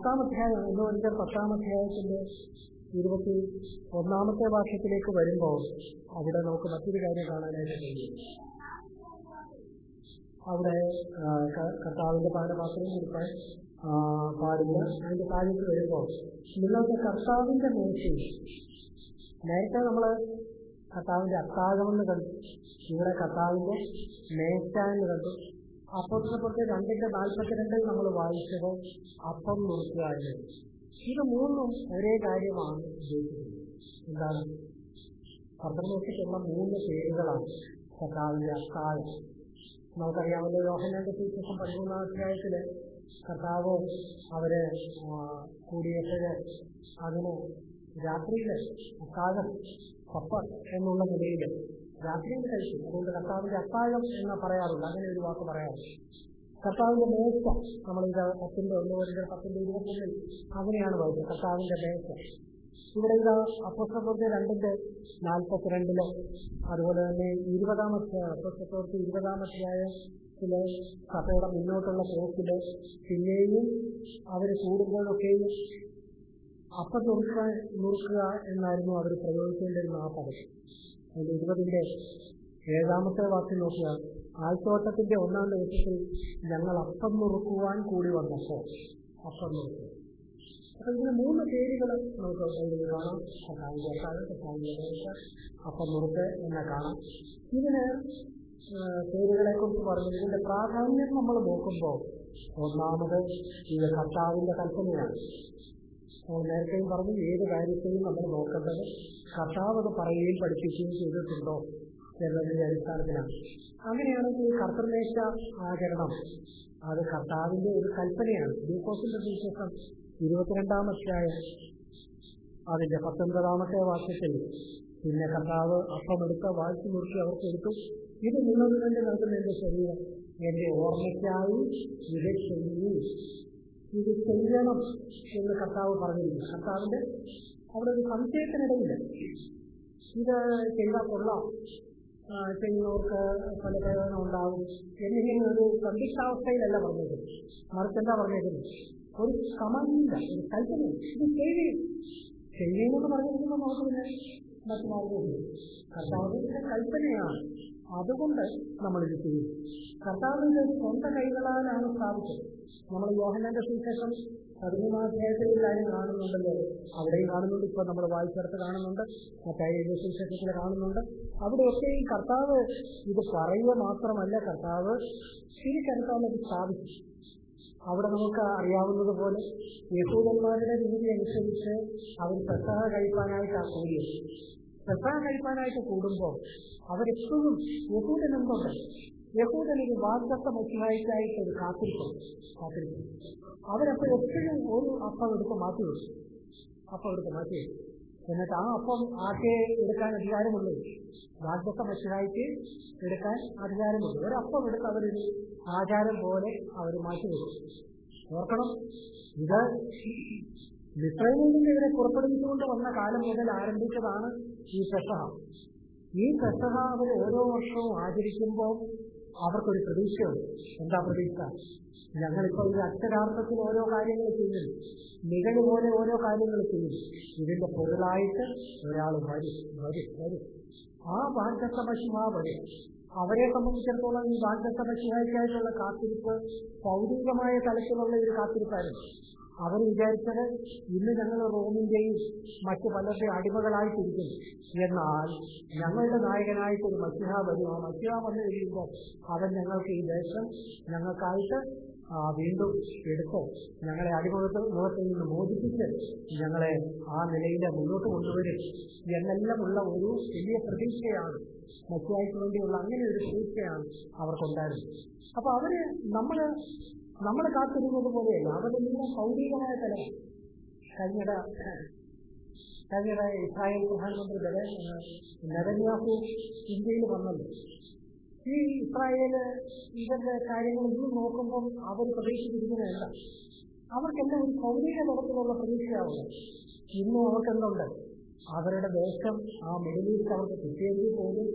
പത്താം അധ്യായം ഒന്ന് ഒന്നിന്റെ പത്താം അധ്യായത്തിന്റെ ഇരുപത്തി ഒന്നാമത്തെ വാക്യത്തിലേക്ക് വരുമ്പോൾ അവിടെ നമുക്ക് മറ്റൊരു കാര്യം കാണാനായിട്ട് കഴിയും അവിടെ ആ, ക- കർത്താവിന്റെ പാനപാത്രം കുടിക്കാൻ ആ, പാടില്ല അതിന്റെ താഴേക്ക് വരുമ്പോൾ നിങ്ങൾക്ക് കർത്താവിന്റെ മേശയിൽ നേരത്തെ നമ്മൾ കർത്താവിന്റെ അത്താഴമെന്ന് കണ്ടു ഇവിടെ കർത്താവിന്റെ മേശ എന്ന് കണ്ടു അപ്പുറത്തെ രണ്ടിന്റെ നാൽപ്പത്തിരണ്ടിൽ നമ്മൾ വായിച്ചത് അപ്പം നുറുക്കുക എന്ന് ഇത് മൂന്നും ഒരേ കാര്യമാണ് ഉദ്ദേശിക്കുന്നത് എന്താണ് കർത്തമേശയ്ക്കുള്ള മൂന്ന് പേരുകളാണ് കർത്താവിന്റെ അത്താഴം നമുക്കറിയാമല്ലോ യോഹനാന്റെ സുവിശേഷം പതിമൂന്നാം അധ്യായത്തില് കർത്താവ് അവര് ആ, കൂടിയപ്പോഴ് അങ്ങനെ രാത്രിയില് അത്താഴം കപ്പ എന്നുള്ള നിലയിൽ രാത്രിയിൽ കഴിച്ചു അതുകൊണ്ട് കർത്താവിന്റെ അത്താഴം എന്ന് പറയാറുണ്ട് അങ്ങനെ ഒരു വാക്ക് പറയാറുണ്ട് കർത്താവിന്റെ മേശ നമ്മളിത് പത്തിന്റെ ഒന്ന് മുതൽ പത്തിന്റെ ഇരുപത്തൊന്നിൽ അങ്ങനെയാണ് വായിച്ചത് കർത്താവിന്റെ മേശ ഇവിടെ ഇതാ അപ്പസ്തപ്രവൃത്തി രണ്ടിന്റെ നാൽപ്പത്തിരണ്ടില് അതുപോലെ തന്നെ ഇരുപതാം അധ്യായം അപ്പസ്തപ്രവൃത്തി ഇരുപതാം അധ്യായത്തിലെ സഭയുടെ മുന്നോട്ടുള്ള പോക്കില് പിന്നെയും അവര് കൂടുമ്പോഴൊക്കെയും അപ്പം നുറുക്കുക നുറുക്കുക എന്നായിരുന്നു അവർ പ്രയോഗിക്കേണ്ടിരുന്ന ആ പദം അതിൽ ഇരുപതിന്റെ ഏഴാമത്തെ വാക്യം നോക്കുക ആൾത്തോട്ടത്തിന്റെ ഒന്നാം ദിവസത്തിൽ ഞങ്ങൾ അപ്പം നുറുക്കുവാൻ കൂടി വന്നപ്പോൾ അപ്പം നുറുക്കുക അപ്പൊ ഇതിന് മൂന്ന് പേരുകൾ നമുക്ക് ഇതിൽ കാണാം കഥാവിന്റെ അക്കാലം കഥാവിന്റെ ദേശ അപ്പം നുറുക്ക് എന്ന് കാണാം ഇതിന് പേരുകളെ കുറിച്ച് പറഞ്ഞു ഇതിന്റെ പ്രാധാന്യം നമ്മൾ നോക്കുമ്പോൾ ഒന്നാമത് ഇത് കർത്താവിന്റെ കൽപ്പനയാണ് അപ്പോൾ നേരത്തെയും പറഞ്ഞു ഏത് കാര്യത്തെയും നമ്മൾ നോക്കേണ്ടത് കർത്താവ് അത് പറയുകയും പഠിപ്പിക്കുകയും ചെയ്തിട്ടുണ്ടോ എന്നതിന്റെ അടിസ്ഥാനത്തിലാണ് അങ്ങനെയാണെങ്കിൽ കർത്തൃമേശ ആചരണം അത് കർത്താവിന്റെ ഒരു കൽപ്പനയാണ് ഗ്ലൂക്കോസിന്റെ സുവിശേഷം ഇരുപത്തിരണ്ടാം അധ്യായം അതിന്റെ പത്തൊൻപതാമത്തെ വാക്യത്തിൽ പിന്നെ കർത്താവ് അപ്പമെടുത്ത് വാഴ്ച മുറുക്കി അവർക്ക് എടുത്തു ഇത് നിങ്ങൾക്ക് വേണ്ടി നൽകുന്ന എന്റെ ശരീരം എന്റെ ഓർമ്മയ്ക്കായി ഇത് ചെയ്യൂ ഇത് ചെയ്യണം എന്ന് കർത്താവ് പറഞ്ഞിരിക്കുന്നു കർത്താവിന്റെ അവിടെ ഒരു സംശയത്തിനിടയില്ല ഇത് ചെയ്താൽ കൊള്ളാം ആ, ചെയ്യുന്നവർക്ക് പല പ്രയോജനം ഉണ്ടാകും എന്നിങ്ങനെ ഒരു സന്ദിഗ്ധാവസ്ഥയിലല്ല പറഞ്ഞേക്കുന്നത് മറിച്ച് എന്താ പറഞ്ഞേക്കുന്നത് ഒരു കമന്ത ഒരു കൽപ്പന ഇത് ചെയ്യുകയും ചെയ്യുമെന്ന് പറഞ്ഞിരിക്കുമ്പോൾ നമുക്ക് പിന്നെ മറ്റു മാർഗമില്ല കർത്താവിന്റെ കൽപ്പനയാണ് അതുകൊണ്ട് നമ്മളിത് ചെയ്യും കർത്താവിന്റെ സ്വന്തം കൈകളാലാണ് സ്ഥാപിച്ചത് നമ്മൾ യോഹനാന്റെ സുവിശേഷം പതിമൂന്നാം അധ്യായത്തിൽ ഈ കാര്യം കാണുന്നുണ്ടല്ലോ അവിടെയും കാണുന്നുണ്ട് ഇപ്പൊ നമ്മൾ വായിച്ചെടുത്ത് കാണുന്നുണ്ട് മറ്റായ സുവിശേഷത്തിൽ കാണുന്നുണ്ട് അവിടെയൊക്കെ ഈ കർത്താവ് ഇത് പറയുക മാത്രമല്ല കർത്താവ് തിരിച്ചെടുക്കാൻ അത് സ്ഥാപിച്ചു അവിടെ നമുക്ക് അറിയാവുന്നതുപോലെ യഹൂദന്മാരുടെ രീതി അനുസരിച്ച് അവർ പെസഹ കഴിക്കാനായിട്ടാണ് കൂടിയത് പെസഹ കഴിക്കാനായിട്ട് കൂടുമ്പോൾ അവരെപ്പോഴും യഹൂദൻ എന്തുണ്ട് യഹൂദൻ ഒരു വാഗ്ദത്ത മത്സരായിട്ടായിട്ട് ഒരു കാത്തിരിക്കും കാത്തിരിക്കും അവരപ്പോൾ എപ്പോഴും ഒരു അപ്പം എടുത്ത് മാറ്റി വെച്ചു അപ്പം എടുത്ത് മാറ്റി വെച്ചു എന്നിട്ട് ആ അപ്പം ആകെ എടുക്കാൻ അധികാരമുള്ളൂ വാഗ്ദത്ത മത്സരായിട്ട് എടുക്കാൻ അധികാരമുള്ളൂ ഒരപ്പം എടുത്ത് അവരൊരു ആചാരം പോലെ അവർ മാറ്റി വെച്ചു ഓർക്കണം ഇത് മിത്രയിൽ നിന്ന് ഇവരെ പുറപ്പെടുവിച്ചുകൊണ്ട് വന്ന കാലം മുതൽ ആരംഭിച്ചതാണ് ഈ പെസഹ ഈ പെസഹ അവർ ഓരോ വർഷവും ആചരിക്കുമ്പോൾ അവർക്കൊരു പ്രതീക്ഷയുണ്ട് എന്താ പ്രതീക്ഷ ഞങ്ങളിപ്പോൾ ഇത് അക്ഷരാർത്ഥത്തിൽ ഓരോ കാര്യങ്ങൾ ചെയ്യുന്നു നിഴല് പോലെ ഓരോ കാര്യങ്ങൾ ചെയ്യുന്നു ഇതിന്റെ പൊരുളായിട്ട് ഒരാൾ വരും വരും വരും ആ വാഗ്ദത്ത പശുമ വരും അവരെ സംബന്ധിച്ചിടത്തോളം ഈ വാഗ്ദത്ത പശുവായിക്കായിട്ടുള്ള കാത്തിരിപ്പ് ഭൗതികമായ തലത്തിലുള്ള ഒരു കാത്തിരിപ്പായിരുന്നു അവർ വിചാരിച്ചത് ഇന്ന് ഞങ്ങൾ റോമിന്റെയും മറ്റു പലരുടെ അടിമകളായിട്ടിരിക്കുന്നു എന്നാൽ ഞങ്ങളുടെ നായകനായിട്ട് ഒരു മസിഹ വരും ആ മസിഹ വന്നു കഴിയുമ്പോൾ അവൻ ഞങ്ങൾക്ക് ഈ ദേശം ഞങ്ങൾക്കായിട്ട് ആ, വീണ്ടും എടുത്ത് ഞങ്ങളെ അടിമകത്തിൽ മുഖത്തിൽ നിന്ന് മോചിപ്പിച്ച് ഞങ്ങളെ ആ നിലയിൽ മുന്നോട്ട് കൊണ്ടുവരും എന്നെല്ലാമുള്ള ഒരു വലിയ പ്രതീക്ഷയാണ് മറ്റായ്ക്ക് വേണ്ടിയുള്ള അങ്ങനെ ഒരു പ്രതീക്ഷയാണ് അവർക്കുണ്ടായിരുന്നത് അപ്പൊ അവര് നമ്മള് നമ്മൾ കാത്തിരുന്നത് പോലെയല്ല അവരെല്ലാം ഭൗതികമായ തലം കഴിഞ്ഞിട കഴിഞ്ഞിട ഇസ്രായേൽ പ്രധാനമന്ത്രി നെതന്യാഹു ഇന്ത്യയിൽ വന്നല്ലോ ഈ ഇസ്രായേല് ഇവരുടെ കാര്യങ്ങൾ ഇന്നും നോക്കുമ്പോൾ അവർ പ്രതീക്ഷിച്ചിരിക്കുന്നത് എന്താ അവർക്കെല്ലാം ഒരു ഭൗതിക തലത്തിലുള്ള പ്രതീക്ഷയാവുന്നത് ഇന്നും അവർക്കെന്തുണ്ട് അവരുടെ ദേശം ആ മിഡിൽ ഈസ്റ്റ് അവർക്ക് കിട്ടിയെങ്കിൽ പോലും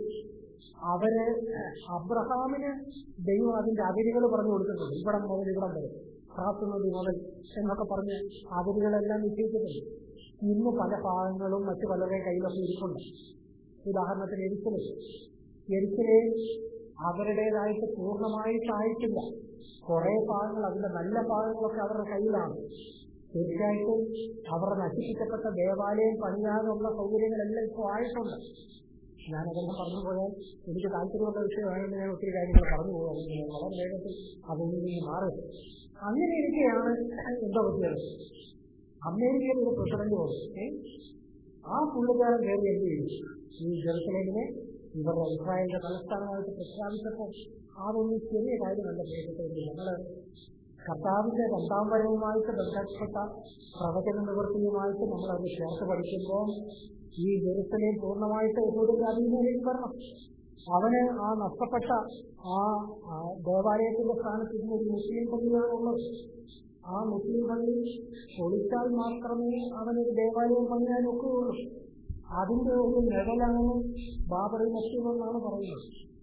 അവര് അബ്രഹാമിന് ദൈവം അതിന്റെ അതിരുകൾ പറഞ്ഞു കൊടുക്കുന്നുണ്ട് ഇവിടം മുതൽ ഇവിടം വരെ പ്രാപ്തി മുതൽ എന്നൊക്കെ പറഞ്ഞ് അതിരുകളെല്ലാം നിശ്ചയിച്ചിട്ടുണ്ട് ഇന്ന് പല ഭാഗങ്ങളും മറ്റു പലരുടെയും കയ്യിലൊക്കെ ഇരിപ്പുണ്ട് ഉദാഹരണത്തിന് എരിക്കല് എരിക്കലെ അവരുടേതായിട്ട് പൂർണ്ണമായിട്ടായിട്ടില്ല കുറെ ഭാഗങ്ങൾ അതിന്റെ നല്ല ഭാഗങ്ങളൊക്കെ അവരുടെ കയ്യിലാണ് തീർച്ചയായിട്ടും അവർ നശിപ്പിക്കപ്പെട്ട ദേവാലയം പണിയാനുള്ള സൗകര്യങ്ങളെല്ലാം ഇപ്പോൾ ആയിട്ടുണ്ട് ഞാനതെല്ലാം പറഞ്ഞു പോയാൽ എനിക്ക് താല്പര്യമുള്ള വിഷയമായതുകൊണ്ട് ഞാൻ ഒത്തിരി കാര്യങ്ങൾ പറഞ്ഞു പോകാം വളരെ വേഗത്തിൽ അതിൽ നിന്ന് മാറും അങ്ങനെ ഇരിക്കെയാണ് എന്താ പറ്റിയത് അമേരിക്കയിൽ ഒരു പ്രസിഡന്റ് വന്നു ഏ? ആ പുള്ളിക്കാരൻ കയറി എന്ത് ചെയ്തു ഈ ജെറുസലേമിനെ ഇവരുടെ ഇസ്രായേലിന്റെ തലസ്ഥാനമായിട്ട് പ്രഖ്യാപിച്ചപ്പോൾ അതൊന്നും ചെറിയ കാര്യമല്ല കേട്ടിട്ട് ഞങ്ങള് കർത്താവിന്റെ രണ്ടാം വരവുമായിട്ട് ബന്ധപ്പെട്ട പ്രവചന നിവൃത്തിയുമായിട്ട് നമ്മൾ അത് ചേർത്ത് പഠിക്കുമ്പോൾ ഈ ജെറുസലേം പൂർണ്ണമായിട്ട് യഹൂദന്റെ അധീനയിലേക്ക് വരണം അവന് ആ നഷ്ടപ്പെട്ട ആ ആ ദേവാലയത്തിന്റെ സ്ഥാനത്ത് ഇന്ന് ഒരു മുസ്ലിം പള്ളിയാണുള്ളത് ആ മുസ്ലിം പള്ളി പൊളിച്ചാൽ മാത്രമേ അവനൊരു ദേവാലയം പണിയാൻ ഒക്കുകയുള്ളൂ അതിന്റെ ഒരു നിഴലാണ് ബാബറി മസ്ജിദ് എന്നാണ് പറയുന്നത്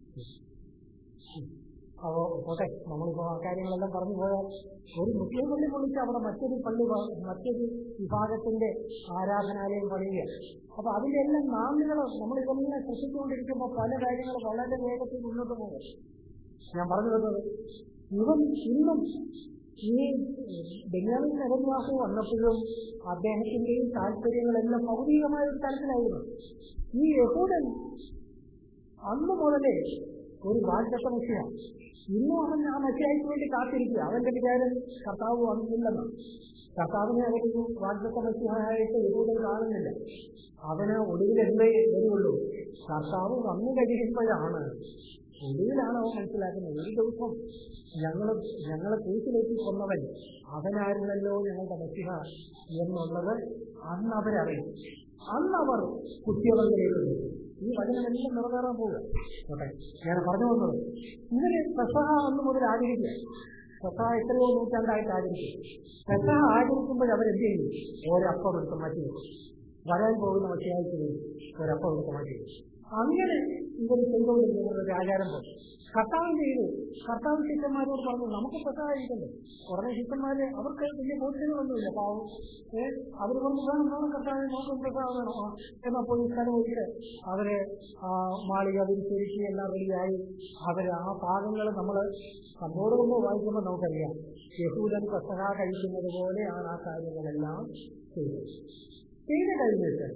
അപ്പോ പോട്ടെ നമ്മളിപ്പോ ആ കാര്യങ്ങളെല്ലാം പറഞ്ഞു പോയാൽ ഒരു മുസ്ലിം പള്ളി പൊളിച്ച് അവിടെ മറ്റൊരു പള്ളി പ- മറ്റൊരു വിഭാഗത്തിന്റെ ആരാധനാലയം പണിയുക അപ്പൊ അതിന്റെ എല്ലാം നാളുകൾ നമ്മൾ ഇതെല്ലാം ശ്രദ്ധിച്ചുകൊണ്ടിരിക്കുമ്പോൾ പല കാര്യങ്ങൾ വളരെ വേഗത്തിൽ മുന്നോട്ട് പോകും ഞാൻ പറഞ്ഞു വരുന്നത് ഇവൻ ഇന്നും ഈ ബെന്യാമിൻ നെഹന്യാഹു വന്നപ്പോഴും അദ്ദേഹത്തിന്റെയും താല്പര്യങ്ങളെല്ലാം ഭൗതികമായ ഒരു തലത്തിലായിരുന്നു ഈ യഹൂദൻ അന്ന് മുതലേ ഒരു വാഴ്ചത്ത മനുഷ്യാണ് ഇന്നും അവൻ ആ മനുഷ്യയ്ക്ക് വേണ്ടി കാത്തിരിക്കുക അവന്റെ വിചാരം കർത്താവ് വന്നില്ലെന്ന് കർത്താവിനെ അവരൊരു വാഴ്ചത്ത മനുഷ്യനായിട്ട് യഹൂദൻ കാണുന്നില്ല അവന് ഒടുവിൽ എന്തേ വരുള്ളൂ കർത്താവ് വന്നു കഴിയുമ്പോഴാണ് ഒടുവിലാണ് അവൻ മനസ്സിലാക്കുന്നത് ഒരു ദിവസം ഞങ്ങൾ ഞങ്ങളെ കൂട്ടിലേക്ക് കൊന്നവൻ അവനായിരുന്നല്ലോ ഞങ്ങളുടെ മനുഷ്യ എന്നുള്ളത് അന്ന് അവരറിയും അന്ന് അവർ കുത്തിയവങ്ങളിലേക്ക് വരും ഈ വചനമെല്ലാം നിറവേറാൻ പോവുക ഓട്ടെ ഞാൻ പറഞ്ഞു വന്നത് ഇവര് പെസഹ അന്ന് മുതൽ ആചരിക്കുക പെസഹ എത്രയോ നൂറ്റാണ്ടായിട്ട് ആചരിക്കും പെസഹ ആചരിക്കുമ്പോൾ അവരെന്ത് ചെയ്യും ഒരപ്പം എടുത്ത് മാറ്റി വെക്കും വരാൻ പോകുന്ന മറ്റേയാൾക്ക് വേണ്ടി ഒരപ്പം എടുത്ത് മാറ്റി വെക്കും അങ്ങനെ ഇവർ ചെയ്തുകൊണ്ടിരിക്കുന്ന ഒരു ആചാരം പോലെ കർത്താവ് ചെയ്തു കർത്താവ് ശിഷ്യന്മാരോട് പറഞ്ഞു നമുക്ക് പ്രസാദിക്കണ്ടേ കുറേ ശിഷ്യന്മാര് അവർക്ക് വലിയ ബോധ്യങ്ങളൊന്നുമില്ല പാവം ഏ അവർ പറഞ്ഞു വേണം വേണം കർത്താവ് നമുക്ക് പ്രസാദം വേണം ആ, എന്നാ പോയി സ്ഥലം ഒഴിച്ച് അവര് ആ മാളിക വിരിച്ചൊരുക്കി എല്ലാം റെഡിയായി അവര് ആ ഭാഗങ്ങൾ നമ്മൾ നമ്മോട് കൊണ്ട് വായിക്കുമ്പോൾ നമുക്കറിയാം യഹൂദൻ പ്രസഹ കഴിക്കുന്നത് പോലെയാണ് ആ കാര്യങ്ങളെല്ലാം ചെയ്തത് ചെയ്ത് കഴിഞ്ഞിട്ട്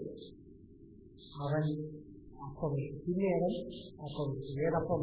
അവൻ അപ്പം പിന്നെ അവൻ അപ്പം ഏതപ്പം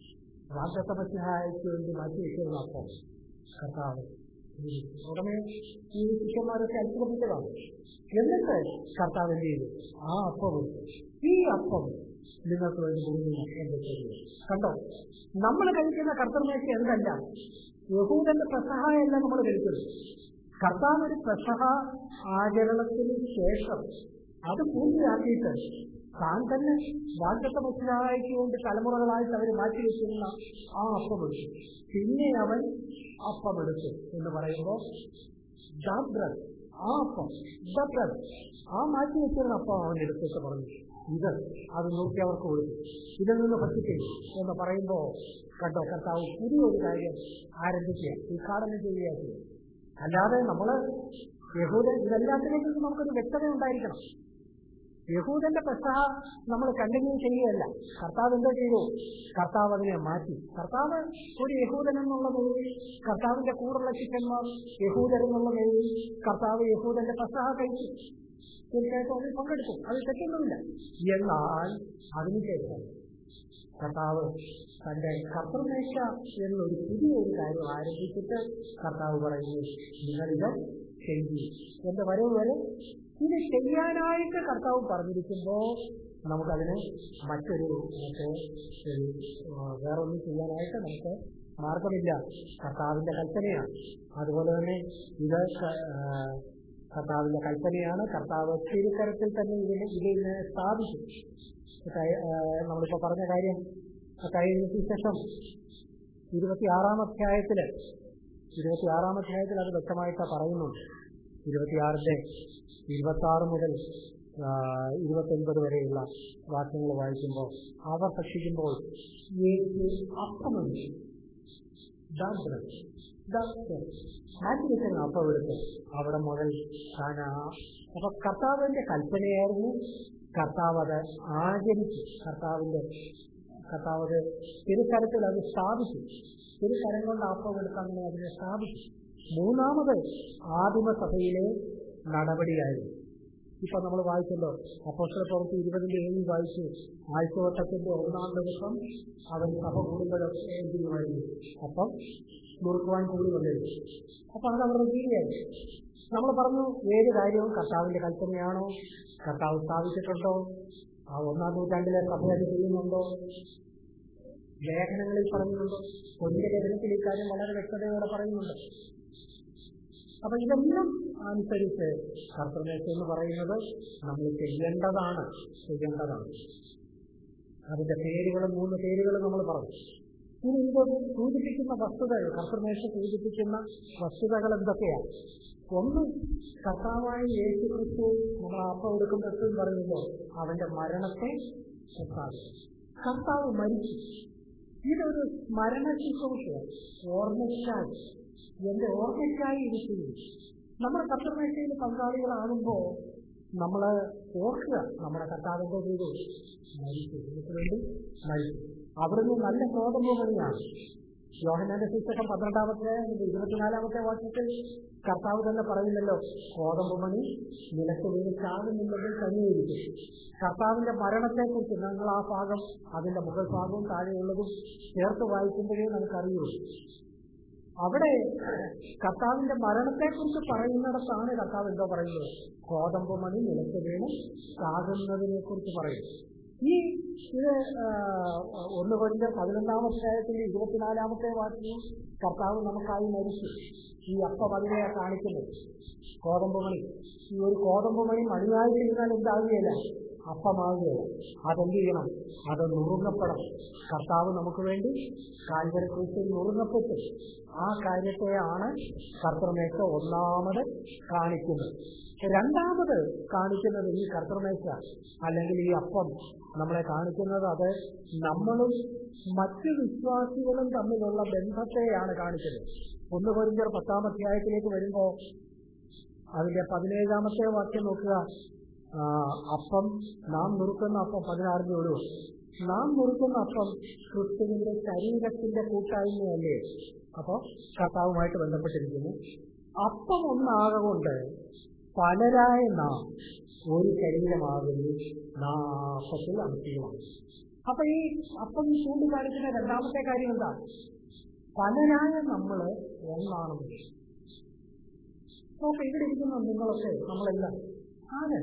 രാജസമസ്യക്ക് വേണ്ടി മാറ്റി വെച്ചിരുന്ന അപ്പം കർത്താവ് ഉം. ഉടനെ ഈ ശിഷ്യന്മാരൊക്കെ അത്ഭുതപ്പെട്ടതാണ് എന്നിട്ട് കർത്താവ് എന്ത് ചെയ്തു ആ അപ്പം എടുത്തു. ഈ അപ്പം നിങ്ങൾക്ക് വേണ്ടി മുറിഞ്ഞു എന്റെ ശരീരം കണ്ടോ നമ്മൾ കഴിക്കുന്ന കർത്തർമേശ എന്തല്ല യഹൂദന്റെ പ്രസഹായല്ല നമ്മൾ കഴിക്കുന്നത് കർത്താവ് ഒരു പ്രസഹ ആചരണത്തിന് ശേഷം അത് പൂർത്തിയാക്കിയിട്ട് താൻ തന്നെ വാഗ്ദത്ത മത്സരായ്ക്ക് വേണ്ടി തലമുറകളായിട്ട് അവർ മാറ്റി വെച്ചിരുന്ന ആ അപ്പമെടുത്തു പിന്നെ അവൻ അപ്പമെടുത്തു എന്ന് പറയുമ്പോൾ ബ്രഡ് ആ അപ്പം ബ്രഡ് ആ മാറ്റി വെച്ചിരുന്ന അപ്പം അവൻ എടുത്തിട്ട് പറഞ്ഞു ഇത് അത് നോക്കി അവർക്ക് കൊടുത്തു ഇതിൽ നിന്ന് ഭക്ഷിക്കും എന്ന് പറയുമ്പോൾ കണ്ടോ കർത്താവ് പുതിയൊരു കാര്യം ആരംഭിക്കുക ഉദ്ഘാടനം ചെയ്യുക ചെയ്യുക അല്ലാതെ നമ്മള് യഹൂദൻ ഇതെല്ലാത്തിലേക്കും നമുക്കൊരു വ്യക്തത ഉണ്ടായിരിക്കണം യഹൂദന്റെ പെസഹ നമ്മൾ കണ്ടിന്യൂ ചെയ്യുകയല്ല കർത്താവ് എന്താ ചെയ്തു കർത്താവ് അതിനെ മാറ്റി കർത്താവ് ഒരു യഹൂദൻ എന്നുള്ള നിലയിൽ കർത്താവിന്റെ കൂടെയുള്ള ശിഷ്യന്മാർ യഹൂദൻ എന്നുള്ള നിലയിൽ കർത്താവ് യഹൂദന്റെ പെസഹ കഴിച്ചു തീർച്ചയായിട്ടും അതിൽ പങ്കെടുക്കും അത് തെറ്റൊന്നുമില്ല എന്നാൽ അതിനുശേഷം കർത്താവ് തന്റെ കർത്തൃമേശ എന്നൊരു പുതിയൊരു കാര്യം ആരംഭിച്ചിട്ട് കർത്താവ് പറയുന്നു നിങ്ങളിത് ചെയ്തു എന്റെ വരവ് വരെ ഇത് ചെയ്യാനായിട്ട് കർത്താവ് പറഞ്ഞിരിക്കുമ്പോൾ നമുക്കതിന് മറ്റൊരു മറ്റേ ഒരു ആ, വേറൊന്നും ചെയ്യാനായിട്ട് നമുക്ക് മാർഗമില്ല കർത്താവിന്റെ കൽപ്പനയാണ് അതുപോലെ തന്നെ ഇത് ക- ആ, കർത്താവിന്റെ കൽപ്പനയാണ് കർത്താവ് തിരുത്തരത്തിൽ തന്നെ ഇതിനെ ഇതിനെ സ്ഥാപിച്ചു കൈ- ആ, നമ്മളിപ്പോ പറഞ്ഞ കാര്യം കഴിഞ്ഞ ശേഷം ഇരുപത്തിയാറാം അധ്യായത്തില് ഇരുപത്തിയാറാം അധ്യായത്തിൽ അത് വ്യക്തമായിട്ട് പറയുന്നുണ്ട് ഇരുപത്തിയാറിന്റെ ഇരുപത്തി ആറ് മുതൽ ഇരുപത്തൊൻപത് വരെയുള്ള വാക്യങ്ങൾ വായിക്കുമ്പോൾ അവർ ഭക്ഷിക്കുമ്പോൾ യേശു അപ്പമെടുത്തു ദാ bread, ദാ bread. മാറ്റി വെച്ചങ്ങ് അപ്പം എടുത്ത് അവിടെ മുതൽ താൻ ആ അപ്പൊ കർത്താവിന്റെ കൽപ്പനയായിരുന്നു കർത്താവ് അത് ആചരിച്ചു കർത്താവിന്റെ കർത്താവ് അത് തിരുക്കരത്തിൽ അത് സ്ഥാപിച്ചു തിരുക്കരം കൊണ്ട് അപ്പം എടുത്ത് അങ്ങനെ അതിനെ സ്ഥാപിച്ചു മൂന്നാമത് ആദിമസഭയിലെ നടപടിയായിരുന്നു ഇപ്പൊ നമ്മൾ വായിച്ചല്ലോ അപ്പോസ്റ്റൽ പ്രവൃത്തി ഇരുപതിന്റെ ഏഴിൽ വായിച്ചു ആഴ്ചവട്ടത്തിന്റെ ഒന്നാം ദിവസം അവൻ സഭ കൂടുമ്പോഴൊക്കെ എന്ത് ചെയ്യുമായിരുന്നു അപ്പം മുറുക്കുവാൻ കൂടി വന്നിരുന്നു അപ്പൊ അത് അവരുടെ രീതിയായി നമ്മൾ പറഞ്ഞു ഏത് കാര്യവും കർത്താവിന്റെ കൽപ്പനയാണോ കർത്താവ് സ്ഥാപിച്ചിട്ടുണ്ടോ ആ ഒന്നാം നൂറ്റാണ്ടിലെ സഭ അത് ചെയ്യുന്നുണ്ടോ ലേഖനങ്ങളിൽ പറയുന്നുണ്ടോ പൊന്നിന്റെ ലേഖനത്തിൽ ഇക്കാര്യം വളരെ വ്യക്തതയോടെ പറയുന്നുണ്ട് അപ്പൊ ഇതെല്ലാം അനുസരിച്ച് കർത്തൃമേശ എന്ന് പറയുന്നത് നമ്മൾ ചെയ്യേണ്ടതാണ് ചെയ്യേണ്ടതാണ് അതിന്റെ പേരുകളും മൂന്ന് പേരുകളും നമ്മൾ പറഞ്ഞു ഇനി ഇത് സൂചിപ്പിക്കുന്ന വസ്തുതകൾ കർത്തൃമേശ സൂചിപ്പിക്കുന്ന വസ്തുതകൾ എന്തൊക്കെയാണ് ഒന്ന് കർത്താവായ യേശു ക്രിസ്തു നമ്മൾ അപ്പം എടുക്കുമ്പോഴത്തേക്കും പറയുമ്പോൾ അവന്റെ മരണത്തെ പ്രസ്താവിച്ചു കർത്താവ് മരിച്ചു ഇതൊരു സ്മരണ ശുശ്രൂഷയാണ് ഓർമ്മയ്ക്കായി എന്റെ ഓർമ്മയ്ക്കായി ഇരിക്കുന്നു നമ്മുടെ കർത്തമേശയിൽ പങ്കാളികളാകുമ്പോൾ നമ്മൾ ഓർക്കുക നമ്മുടെ കർത്താവിന്റെ പേര് മരിച്ചു ഇതിനു വേണ്ടി മരിച്ചു അവിടുന്ന് നല്ല ഗോതമ്പ് പണിയാണ് യോഹനാന്റെ ശിക്ഷകം പന്ത്രണ്ടാമത്തെ ഇരുപത്തിനാലാമത്തെ വാക്യത്തിൽ കർത്താവ് തന്നെ പറയുന്നല്ലോ ഗോതമ്പ് മണി നിലത്ത് വീണ് ചാകുന്നില്ലെങ്കിൽ തന്നെയിരിക്കും കർത്താവിന്റെ മരണത്തെക്കുറിച്ച് ഞങ്ങൾ ആ ഭാഗം അതിന്റെ മുകൾ ഭാഗവും താഴെയുള്ളതും ചേർത്ത് വായിക്കുമ്പോഴേ നമുക്കറിയൂ അവിടെ കർത്താവിന്റെ മരണത്തെക്കുറിച്ച് പറയുന്നിടത്താണ് കർത്താവ് എന്തോ പറയുന്നത് ഗോതമ്പ് മണി നിലത്ത് വീണ് ചാകുന്നതിനെ കുറിച്ച് പറയുന്നു ഈ ഇത് ഒന്ന് കൊരിന്റെ പതിനൊന്നാമത്തെ അധ്യായത്തിന്റെ ഇരുപത്തിനാലാമത്തെ വാക്യവും കർത്താവ് നമുക്കായി മരിച്ചു ഈ അപ്പം അതിനെ കാണിക്കുന്നത് ഗോതമ്പ് മണി ഈ ഒരു ഗോതമ്പ് മണി മണിയായിരുന്നാൽ എന്താകുകയില്ല അപ്പമാകുകയില്ല അതെന്ത് ചെയ്യണം അത് നുറുങ്ങപ്പെടണം കർത്താവ് നമുക്ക് വേണ്ടി കാൽവര ക്രൂശിൽ നുറുങ്ങപ്പെട്ടു ആ കാര്യത്തെയാണ് കർത്തൃമേശ ഒന്നാമത് കാണിക്കുന്നത് രണ്ടാമത് കാണിക്കുന്നത് ഈ കർത്തൃമേശ അല്ലെങ്കിൽ ഈ അപ്പം നമ്മളെ കാണിക്കുന്നത് അത് നമ്മളും മറ്റു വിശ്വാസികളും തമ്മിലുള്ള ബന്ധത്തെയാണ് കാണിക്കുന്നത് ഒന്ന് കൊരിഞ്ചർ പത്താം അധ്യായത്തിലേക്ക് വരുമ്പോൾ അതിന്റെ പതിനേഴാമത്തെ വാക്യം നോക്കുക അപ്പം നാം നുറുക്കുന്ന അപ്പം പതിനാറിന് ഒരു നാം നുറുക്കുന്ന അപ്പം ക്രിസ്തുവിന്റെ ശരീരത്തിന്റെ കൂട്ടായ്മയല്ലേ അപ്പോ കർത്താവുമായിട്ട് ബന്ധപ്പെട്ടിരിക്കുന്നു അപ്പം ഒന്നാകൊണ്ട് പലരായ നാം ഒരു ശരീരമാകുന്നു നാപ്പത്തിൽ അംശമാണ് അപ്പൊ ഈ അപ്പം ചൂണ്ടിക്കാണിക്കുന്ന രണ്ടാമത്തെ കാര്യം എന്താ പലരായ നമ്മള് ഒന്നാണെന്ന് നോക്കെ ഇവിടെ ഇരിക്കുന്ന നിങ്ങളൊക്കെ നമ്മളെല്ലാം ആര്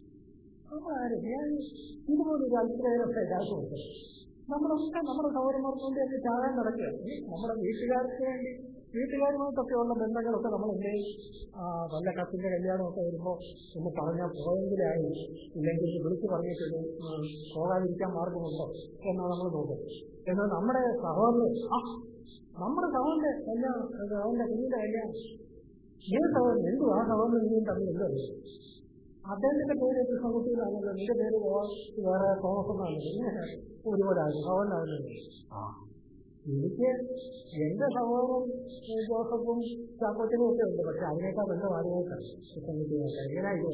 ആര് ഞാൻ ഇതുപോലൊരു അത്ഭുതകരമൊക്കെ എല്ലാവർക്കും നമ്മളൊക്കെ നമ്മുടെ സൗരന്മാർക്ക് വേണ്ടി ഒക്കെ ചാകാൻ നടക്കുക നമ്മുടെ വീട്ടുകാർക്ക് വേണ്ടി വീട്ടുകാരുമായിട്ടൊക്കെയുള്ള ബന്ധങ്ങളൊക്കെ നമ്മൾ എന്തേ വല്ല കത്തിന്റെ കല്യാണമൊക്കെ വരുമ്പോൾ ഒന്ന് പറഞ്ഞാൽ പോയെങ്കിലായി ഇല്ലെങ്കിൽ വിളിച്ചു പറഞ്ഞിട്ട് പോകാതിരിക്കാൻ മാർഗമുണ്ടോ എന്നാണ് നമ്മൾ നോക്കും എന്നാൽ നമ്മുടെ സഹോദരൻ ആ നമ്മുടെ സഹോദരന്റെ കല്യാണം അവന്റെ കുഞ്ഞിന്റെ കല്യാണം ഏത് സഹോദരൻ എന്തു ആ സഹോദരൻ ഇനിയും തമ്മിൽ എന്തറിയാം അദ്ദേഹത്തിന്റെ പേര് സഹോദരനാണല്ലോ നിന്റെ പേര് വേറെ തോമസ് എന്നാണ് ഒരുപാട് സഹോദരനാകുന്നത് ആ എനിക്ക് എന്റെ സഹോദരൻ ജോസഫും ചാക്കോട്ടിനും ഒക്കെ ഉണ്ട് പക്ഷെ അതിനേക്കാൾ ബന്ധം ആദ്യമായിട്ടാണ് എങ്ങനെയായിട്ട്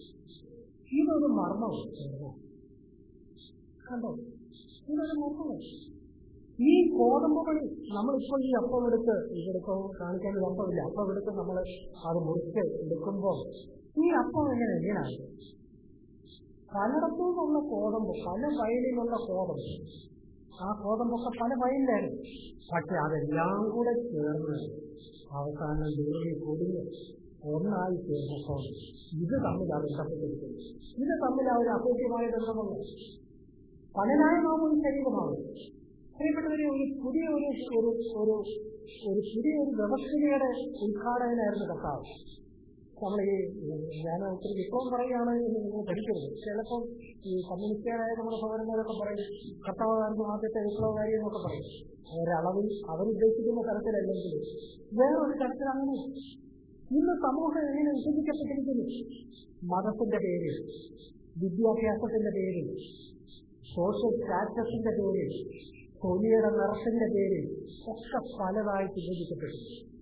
ഇതൊരു മർമ്മമാണ് കണ്ടോ ഇതൊരു മർമ്മമാണ് ഈ ഗോതമ്പ് പണി നമ്മളിപ്പോൾ ഈ അപ്പം എടുത്ത് ഇവിടുത്തെ കാണിക്കാൻ ഒരു അപ്പമില്ല അപ്പം എടുത്ത് നമ്മൾ അത് മുറിച്ച് എടുക്കുമ്പോൾ ഈ അപ്പം എങ്ങനെ എങ്ങനെയാണ് പലയിടത്തു നിന്നുള്ള കോതമ്പ് പല വയലിലുള്ള കോതമ്പ് ആ കോതമ്പൊക്കെ പല വയലിലായിരുന്നു പക്ഷെ അതെല്ലാം കൂടെ ചേർന്ന് അവസാനം ദൂരെ കൂടിയ ഒന്നായി ചേർന്നപ്പോൾ ഇത് തമ്മിൽ ആ ബന്ധപ്പെട്ടിരിക്കുന്നു ഇത് തമ്മിൽ ആ ഒരു അഭേദ്യമായ ബന്ധമുള്ള പലനായ നാം ഒരു ശരീരമാണ് പ്രിയപ്പെട്ടവരെ ഒരു പുതിയ ഒരു ഒരു ഒരു ഒരു പുതിയ ഒരു വ്യവസ്ഥയുടെ ഉദ്ഘാടകനായിരുന്നു കർത്താവ് നമ്മൾ ഈ ഞാൻ ഒത്തിരി വിപ്ലവം പറയുകയാണ് എന്ന് നിങ്ങൾ പഠിക്കരുത് ചിലപ്പം ഈ കമ്മ്യൂണിസ്റ്റുകാരായ നമ്മുടെ സഹോദരന്മാരൊക്കെ പറയും കർത്താവായിരുന്നു ആദ്യത്തെ വിപ്ലവകാരി എന്നൊക്കെ പറയും ഒരളവിൽ അവരുദ്ദേശിക്കുന്ന തരത്തിലല്ലെങ്കിൽ വേറൊരു തരത്തിൽ അങ്ങനെ ഇന്ന് സമൂഹം എങ്ങനെ വിഭജിക്കപ്പെട്ടിരിക്കുന്നു മതത്തിന്റെ പേരിൽ വിദ്യാഭ്യാസത്തിന്റെ പേരിൽ സോഷ്യൽ സ്റ്റാറ്റസിന്റെ പേരിൽ തൊലിയുടെ നിറത്തിന്റെ പേരിൽ ഒക്കെ പലതായി വിഭജിക്കപ്പെട്ടു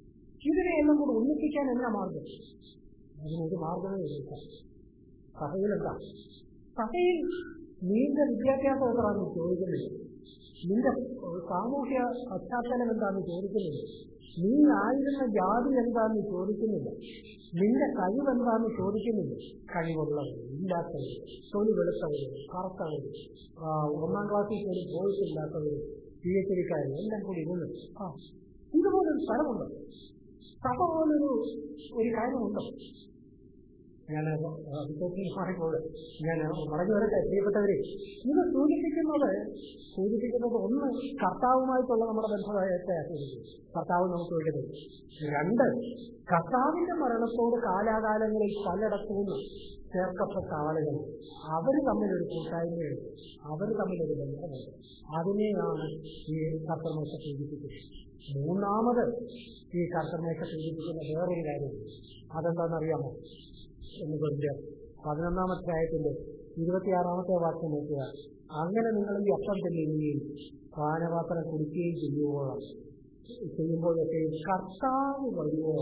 ഇതിനെയെല്ലാം കൂടെ ഒന്നിപ്പിക്കാൻ എന്നാ മാർഗം അതിനൊരു മാർഗമേ ഇല്ല സഭയിലെന്താ സഭയിൽ നീന്റെ വിദ്യാഭ്യാസം എത്രയാണെന്ന് ചോദിക്കുന്നില്ല നിന്റെ സാമൂഹ്യ പശ്ചാത്തലം എന്താണെന്ന് ചോദിക്കുന്നില്ല നീ ആയിരുന്ന ജാതി എന്താണെന്ന് ചോദിക്കുന്നില്ല നിന്റെ കഴിവ് എന്താണെന്ന് ചോദിക്കുന്നില്ല കഴിവുള്ളവർ ഇല്ലാത്തവർ തൊലി വെളുത്തവർ കറുത്തവർ ഒന്നാം ക്ലാസ്സിൽ പോലും പോയിട്ടില്ലാത്തവർ പി എച്ച് ഡിക്കാർ എല്ലാം കൂടി ഇരുന്ന് ആ ഇതുപോലൊരു സ്ഥലമുണ്ടോ സഭ പോലൊരു ഒരു കാര്യമുണ്ടോ ഞാൻ മാറിപ്പോൾ ഞാൻ പറഞ്ഞു വരട്ടെ പ്രിയപ്പെട്ടവരെ ഇത് സൂചിപ്പിക്കുന്നത് സൂചിപ്പിക്കുന്നത് ഒന്ന് കർത്താവുമായിട്ടുള്ള നമ്മുടെ ബന്ധത്തെ കർത്താവ് നമുക്ക് വേണ്ടത് രണ്ട് കർത്താവിന്റെ മരണത്തോട് കാലാകാലങ്ങളിൽ പലയിടത്തും ചേർക്കപ്പെട്ട ആളുകൾ അവർ തമ്മിലൊരു കൂട്ടായ്മയുണ്ട് അവർ തമ്മിലൊരു ബന്ധമുണ്ട് അതിനെയാണ് ഈ കർത്തമേശ സൂചിപ്പിക്കുന്നത് മൂന്നാമത് ഈ കർത്തമേശ സൂചിപ്പിക്കുന്ന വേറൊരു കാര്യമുണ്ട് അതെന്താണെന്നറിയാമോ എന്ന് പറഞ്ഞ പതിനൊന്നാമത്തെ അധ്യായത്തിന്റെ ഇരുപത്തിയാറാമത്തെ വാക്യം നോക്കുക അങ്ങനെ നിങ്ങൾ ഈ അപ്പം തിന്നുകയും പാനപാത്രം കുടിക്കുകയും ചെയ്യുമ്പോൾ ചെയ്യുമ്പോഴൊക്കെ കർത്താവ് വരുമോ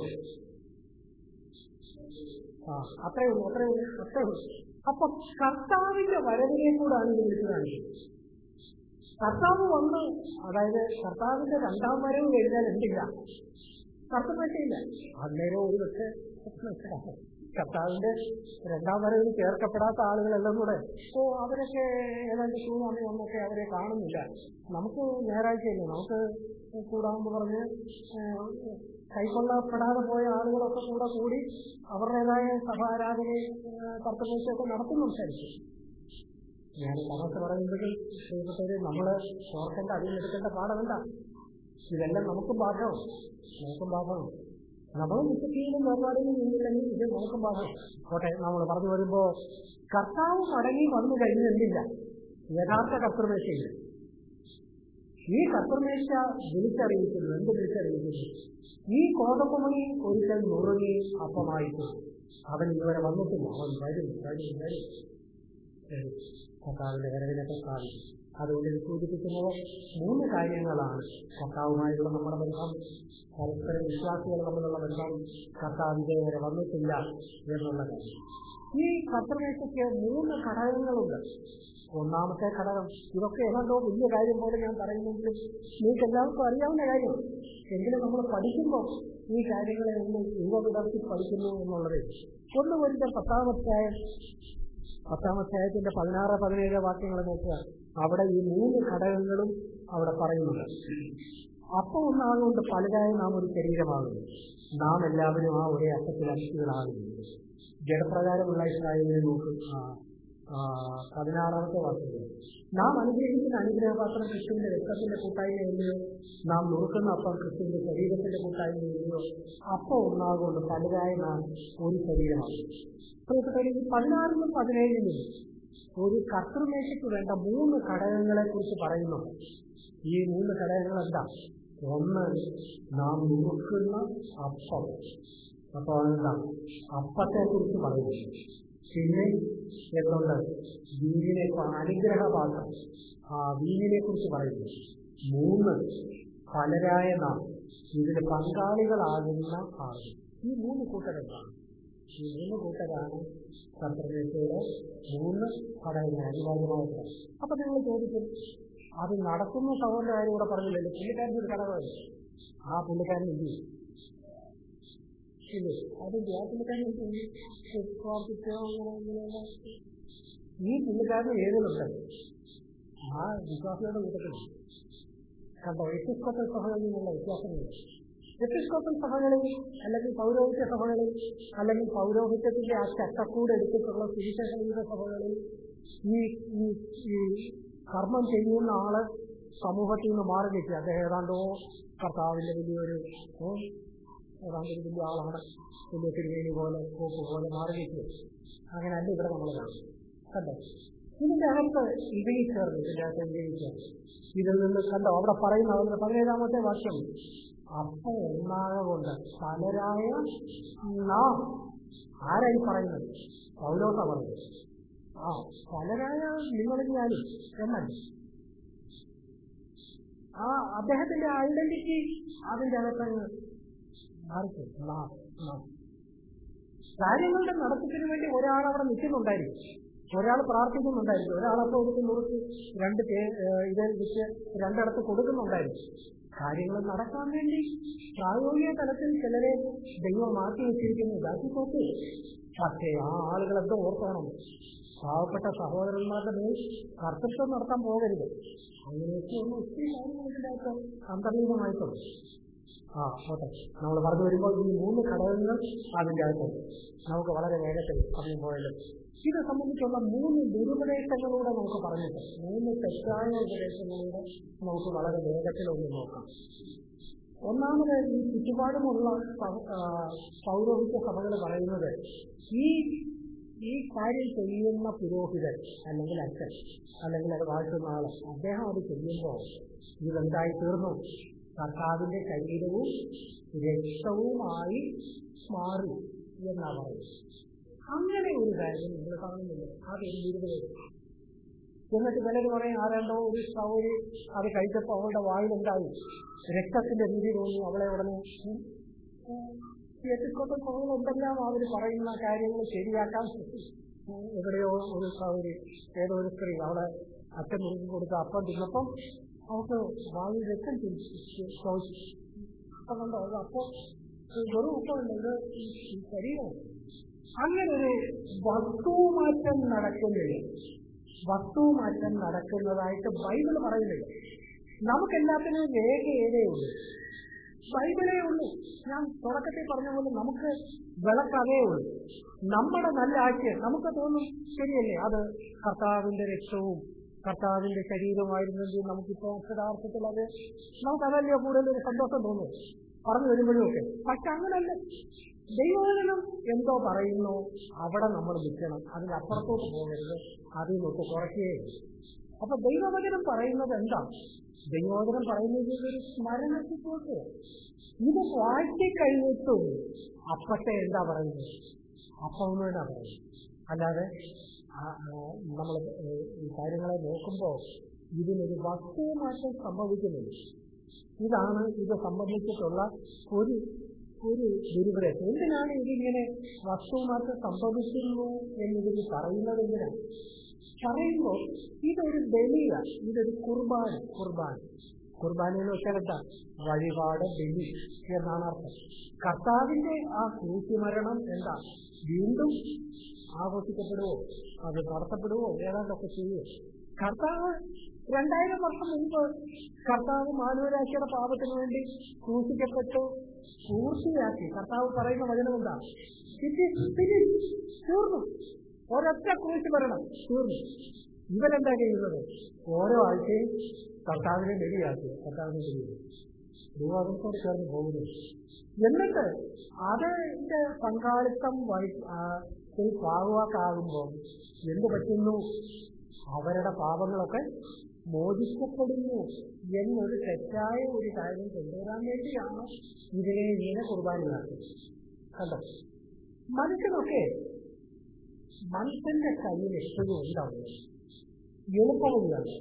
ആ അത്രേ ഉള്ളൂ അത്രേ ഉള്ളൂ അത്രേ ഉള്ളൂ അപ്പൊ കർത്താവിന്റെ വരവിനെ കൂടാണ് ഇത് വിളിച്ചു കാണിക്കുന്നത് കർത്താവ് വന്ന് അതായത് കർത്താവിന്റെ രണ്ടാം വരവ് കഴിഞ്ഞാൽ എന്തില്ല കർത്തമേശയില്ല അന്നേരം ഒരു പക്ഷേ കർത്താവിന്റെ രണ്ടാം വരവിൽ ചേർക്കപ്പെടാത്ത ആളുകളെല്ലാം കൂടെ ഓ അവരൊക്കെ ഏതാണ്ട് ചൂടാമി ഒന്നൊക്കെ അവരെ കാണുന്നില്ല നമുക്ക് ഞായറാഴ്ചയില്ല നമുക്ക് കൂടാമെന്ന് പറഞ്ഞ് കൈക്കൊള്ളപ്പെടാതെ പോയ ആളുകളൊക്കെ കൂടെ കൂടി അവരുടേതായ സഭാരാധനയെ കർത്തമേശയൊക്കെ നടത്തുന്നു സംസാരിച്ചു ഞാൻ തമാശ പറയുന്നത് പ്രിയപ്പെട്ടവര് നമ്മള് ഓർക്കേണ്ട അതിനെടുക്കേണ്ട പാഠമെന്താ ഇതെല്ലാം നമുക്കും ബാധകം നമുക്കും ബാധകം നമ്മൾ വിശുദ്ധിയിലും വേർപാടിലും നിന്നില്ലെങ്കിൽ ഇത് നമുക്കും ബാധകം കോട്ടെ നമ്മൾ പറഞ്ഞു വരുമ്പോ കർത്താവ് മടങ്ങി വന്നു കഴിഞ്ഞ് എന്തില്ല യഥാർത്ഥ കർത്തൃമേശയില്ല ഈ കർത്തൃമേശ വിളിച്ചറിയിക്കുന്നു എന്ത് വിളിച്ചറിയിക്കുന്നു ഈ കോതപ്പമണി ഒരിക്കൽ നുറുങ്ങി അപ്പമായിട്ട് അവൻ ഇതുവരെ വന്നിട്ടില്ല അവൻ വരും വരും വരും കർത്താവിന്റെ വരവിനൊക്കെ സാധിക്കും അതുകൊണ്ട് ഇത് സൂചിപ്പിക്കുന്നത് മൂന്ന് കാര്യങ്ങളാണ് കർത്താവുമായുള്ള നമ്മുടെ ബന്ധം പരസ്പര വിശ്വാസികൾ തമ്മിലുള്ള ബന്ധം കർത്താവ് ഇതേവരെ വന്നിട്ടില്ല എന്നുള്ള കാര്യം ഈ കർത്തമേശയ്ക്ക് മൂന്ന് ഘടകങ്ങളുണ്ട് ഒന്നാമത്തെ ഘടകം ഇതൊക്കെ ഏതാണ്ടോ വലിയ കാര്യം പോലെ ഞാൻ പറയുന്നെങ്കിലും നിങ്ങൾക്ക് എല്ലാവർക്കും അറിയാവുന്ന കാര്യം എങ്കിലും നമ്മൾ പഠിക്കുമ്പോൾ ഈ കാര്യങ്ങളെ ഒന്ന് യുവ വിടർത്തി പഠിക്കുന്നു എന്നുള്ളത് ഒന്ന് വരുന്ന പത്താമധ്യായം പത്താമധ്യായത്തിന്റെ പതിനാറ് പതിനേഴ് വാക്യങ്ങൾ നോക്കുക അവിടെ ഈ മൂന്ന് ഘടകങ്ങളും അവിടെ പറയുന്നുണ്ട് അപ്പം ഒന്നാകൊണ്ട് പലതായ നാം ഒരു ശരീരമാകുന്നു നാം എല്ലാവരും ആ ഒരേ അപ്പത്തിൽ അസ്ഥികളാകുന്നു ജഡപ്രകാരമുള്ള ഇസ്രായേലിനെ നോക്കും പതിനാറാമത്തെ വാക്യം നാം അനുഗ്രഹിക്കുന്ന അനുഗ്രഹപാത്രം ക്രിസ്തുവിന്റെ രക്തത്തിന്റെ കൂട്ടായ്മയല്ലയോ നാം നോക്കുന്ന അപ്പം ക്രിസ്തുവിന്റെ ശരീരത്തിന്റെ കൂട്ടായ്മയല്ലയോ അപ്പം ഒന്നാകൊണ്ട് പലതായ നാം ഒരു ശരീരമാണ് പ്രിയപ്പെട്ടവരെ ഈ പതിനാറിനും പതിനേഴിനും ഒരു കർത്തൃമേശയ്ക്ക് വേണ്ട മൂന്ന് ഘടകങ്ങളെ കുറിച്ച് പറയുന്നു ഈ മൂന്ന് ഘടകങ്ങൾ എന്താ ഒന്ന് നാം നോക്കുന്ന അപ്പം അപ്പൊ എന്താ അപ്പത്തെ കുറിച്ച് പറയുന്നു പിന്നെ എന്തുണ്ട് വീടിനെ അനുഗ്രഹപാത്രം ആ വീടിനെ കുറിച്ച് പറയുന്നു മൂന്ന് പലരായ നാം ഇതിൽ പങ്കാളികളാകുന്ന ആളുകൾ ഈ മൂന്ന് കൂട്ടരെന്താണ് ഈ മൂന്ന് കൂട്ടരാണ് കർത്തൃമേശയുടെ മൂന്ന് ഘടകങ്ങൾ അനിവാര്യമായിട്ട് അപ്പൊ നിങ്ങൾ ചോദിക്കും അത് നടക്കുന്ന സഹോദരന്റെ കാര്യം കൂടെ പറഞ്ഞില്ലല്ലോ പുള്ളിക്കാരൻ്റെ ഒരു ഘടകമല്ല ആ പുള്ളിക്കാരൻ എന്ത് ചെയ്യും ഇല്ലേ അതിന്റെ ആ പുള്ളിക്കാരൻ എന്ത് ചെയ്യും പ്രാർത്ഥിച്ചോ അങ്ങനെ ഇങ്ങനെയുള്ള ഈ പുള്ളിക്കാരന് ഏതിലുണ്ട് ആ വിശ്വാസിയുടെ കൂട്ടത്തിൽ കണ്ടോ എപ്പിസ്കോപ്പൽ സഭകളിൽ നിന്നുള്ള വ്യത്യാസങ്ങൾ എപ്പിസ്കോപ്പൽ സഭകളിൽ അല്ലെങ്കിൽ പൗരോഹിത്യ സഭകളിൽ അല്ലെങ്കിൽ പൗരോഹിത്യത്തിന്റെ ആ ചട്ടക്കൂട് എടുത്തിട്ടുള്ള സുവിശേഷ സഭകളിൽ ഈ ഈ ഈ കർമ്മം ചെയ്യുന്ന ആള് സമൂഹത്തിൽ നിന്ന് മാറി നിൽക്കുക അദ്ദേഹം ഏതാണ്ടോ കർത്താവിന്റെ വലിയൊരു ഏതാണ്ട് ഒരു വലിയ ആളാണ് വലിയ തിരുവേണി പോലെ കോപ്പ് പോലെ മാറി നിൽക്കുക അങ്ങനെ അല്ല ഇവിടെ നമ്മൾ കാണും കണ്ടോ ഇതിന്റെ അകത്ത് ഇവയിൽ ചേർന്ന് ഇതിന്റെ അകത്ത് ഇവയിൽ ചേർന്ന് ഇതിൽ നിന്ന് കണ്ടോ അവിടെ പറയുന്ന അതിന്റെ പതിനേഴാമത്തെ വാക്യം അപ്പ ഒന്നാകെ കൊണ്ട് പലരായ നാം ആരായി പറയുന്നത് പൗലോസ പറയുന്നത് ആ പലരായ നിങ്ങളും ഞാനും എന്നല്ല ആ അദ്ദേഹത്തിന്റെ ഐഡന്റിറ്റി അതിന്റെ അകത്തങ്ങ് ആർക്ക് നാം നാം കാര്യങ്ങളുടെ നടത്തിപ്പിന് വേണ്ടി ഒരാൾ അവിടെ നിൽക്കുന്നുണ്ടായിരിക്കും ഒരാൾ പ്രാർത്ഥിക്കുന്നുണ്ടായിരിക്കും ഒരാളപ്പോൾ എടുത്ത് മുറിച്ച് രണ്ട് പേ ഏഹ് ഇത് വെച്ച് രണ്ടിടത്ത് കൊടുക്കുന്നുണ്ടായിരിക്കും കാര്യങ്ങൾ നടക്കാൻ വേണ്ടി പ്രായോഗിക തലത്തിൽ ചിലരെ ദൈവം മാറ്റി വെച്ചിരിക്കുന്നു ഇതാക്കി നോക്കി പക്ഷേ ആ ആളുകൾ എന്തോ ഓർക്കണം പാവപ്പെട്ട സഹോദരന്മാരുടെ മേൽ കർത്തൃത്വം നടത്താൻ പോകരുത് അങ്ങനെയൊക്കെയുള്ള ഒത്തിരി കാര്യങ്ങൾ ഇതിൻ്റെ അകത്ത് അന്തർലീനമായിട്ടുണ്ട് ആ ഓട്ടെ നമ്മൾ പറഞ്ഞു വരുമ്പോൾ ഈ മൂന്ന് ഘടകങ്ങൾ അതിൻ്റെ അകത്തുണ്ട് നമുക്ക് വളരെ വേഗത്തിൽ പറഞ്ഞു പോയാലും ഇത് സംബന്ധിച്ചുള്ള മൂന്ന് ദുരുപദേശങ്ങളിലൂടെ നമുക്ക് പറഞ്ഞിട്ട് മൂന്ന് തെറ്റായ ഉപദേശങ്ങളിലൂടെ നമുക്ക് വളരെ വേഗത്തിൽ ഒന്ന് നോക്കാം ഒന്നാമത് ഈ ചുറ്റുപാടുമുള്ള സ- ആ, പൗരോഹിത്യ സഭകൾ പറയുന്നത് ഈ ഈ കാര്യം ചെയ്യുന്ന പുരോഹിതൻ അല്ലെങ്കിൽ അച്ഛൻ അല്ലെങ്കിൽ അത് വാഴ്ത്തുന്ന ആള് അദ്ദേഹം അത് ചെയ്യുമ്പോൾ ഇതെന്തായി തീർന്നു കർത്താവിന്റെ ശരീരവും രക്തവുമായി മാറി എന്നാ പറയുന്നത് അങ്ങനെ ഒരു കാര്യം നിങ്ങൾ കാണുന്നില്ല അത് എന്തിരുന്നത് എന്നിട്ട് ചിലർ പറയും ആരാണ്ടോ ഒരു സൗരി അത് കഴിച്ചപ്പോൾ അവളുടെ വായിലുണ്ടായി രക്തത്തിന്റെ രീതി തോന്നി അവളെ ഉടനെ ഉം, ഉം, എത്തിക്കൊണ്ട് അവൾ എന്തെല്ലാം അവർ പറയുന്ന കാര്യങ്ങൾ ശരിയാക്കാൻ ശ്രമിച്ചു. ഉം, എവിടെയോ ഒരു സൗരി ഏതോ ഒരു സ്ത്രീ അവളെ അച്ഛൻ മുറുക്കി കൊടുത്ത അപ്പം തിന്നപ്പം അവൾക്ക് വായു രക്തം ചോദിച്ചു ചോദിച്ചു അപ്പം കണ്ടോ അത് അപ്പോൾ വെറും ഉപ്പമല്ല ഇത് ഈ ഈ ശരീരമാണ് അങ്ങനെ ഒരു വസ്തുമാറ്റം നടക്കുന്നില്ല വസ്തുമാറ്റം നടക്കുന്നതായിട്ട് ബൈബിൾ പറയുന്നില്ല നമുക്കെല്ലാത്തിനും രേഖ ഏതേ ഉള്ളൂ ബൈബിളേ ഉള്ളൂ ഞാൻ തുടക്കത്തിൽ പറഞ്ഞ പോലെ നമുക്ക് വിളക്കതേ ഉള്ളൂ നമ്മുടെ നല്ല ആശയം നമുക്ക് തോന്നും ശരിയല്ലേ അത് കർത്താവിന്റെ രക്തവും കർത്താവിന്റെ ശരീരമായിരുന്നെങ്കിൽ നമുക്കിപ്പോ അക്ഷരാർത്ഥത്തിൽ അത് നമുക്കതല്ലേ കൂടുതൽ ഒരു സന്തോഷം തോന്നും പറഞ്ഞു വരുമ്പോഴും ഒക്കെ പക്ഷെ അങ്ങനല്ല ദൈവവചനം എന്തോ പറയുന്നു അവിടെ നമ്മൾ നിൽക്കണം അതിനപ്പുറത്തോട്ട് പോകരുത് അതിൽ നിന്നൊട്ട് കുറയ്ക്കുകയും അപ്പൊ ദൈവവചനം പറയുന്നത് എന്താ ദൈവവചനം പറയുന്നത് ഒരു സ്മരണത്തിലേക്ക് ഇത് വാഴ്ത്തി കഴിഞ്ഞിട്ടും അപ്പത്തെ എന്താ പറയുന്നത് അപ്പമെന്നാ പറയുന്നത് അല്ലാതെ നമ്മൾ ഈ കാര്യങ്ങളെ നോക്കുമ്പോൾ ഇതിനൊരു വസ്തുമാറ്റം സംഭവിക്കുന്നില്ല ഇതാണ് ഇത് സംബന്ധിച്ചിട്ടുള്ള ഒരു ഒരു ദുരുപദേശം എന്തിനാണ് ഇതിങ്ങനെ വസ്തുമാറ്റം സംഭവിക്കുന്നു എന്നിതിൽ പറയുന്നത് എന്തിനാണ് പറയുമ്പോൾ ഇതൊരു ബലിയാണ് ഇതൊരു കുർബാന കുർബാന കുർബാന എന്ന് വെച്ചാൽ എന്താ വഴിപാട് ബലി എന്നാണ് അർത്ഥം കർത്താവിന്റെ ആ ക്രൂശിമരണം എന്താ വീണ്ടും ആഘോഷിക്കപ്പെടുവോ അത് നടത്തപ്പെടുവോ ഏതാണ്ടൊക്കെ ചെയ്യുമോ കർത്താവ് രണ്ടായിരം വർഷം മുമ്പ് കർത്താവ് മാനവരാശിയുടെ പാപത്തിന് വേണ്ടി ക്രൂശിക്കപ്പെട്ടു പൂർത്തിയാക്കി കർത്താവ് പറയുന്ന വചനം എന്താ "It is finished." തീർന്നു ഒരൊറ്റ ക്രൂശ് വരണം തീർന്നു ഇവരെന്താ ചെയ്യുന്നത് ഓരോ ആഴ്ചയും കർത്താവിനെ ബലിയാക്കി കർത്താവിനെ ബലിയാക്കി ദൈവാദത്തോട് ചേർന്ന് പോകുന്നു എന്നിട്ട് അതിന്റെ പങ്കാളിത്തം വഹി- ആ, ഒരു പാകുവാക്കാകുമ്പോൾ എന്ത് പറ്റുന്നു അവരുടെ പാപങ്ങളൊക്കെ മോചിക്കപ്പെടുന്നു എന്നൊരു തെറ്റായ ഒരു കാര്യം കൊണ്ടുവരാൻ വേണ്ടിയാണ് ഇതിനെ ഇങ്ങനെ കുർബാനയാക്കുന്നത് കണ്ടോ മനുഷ്യനൊക്കെ മനുഷ്യന്റെ കയ്യിൽ എപ്പോഴും ഉണ്ടാവും എളുപ്പവഴിയാണ്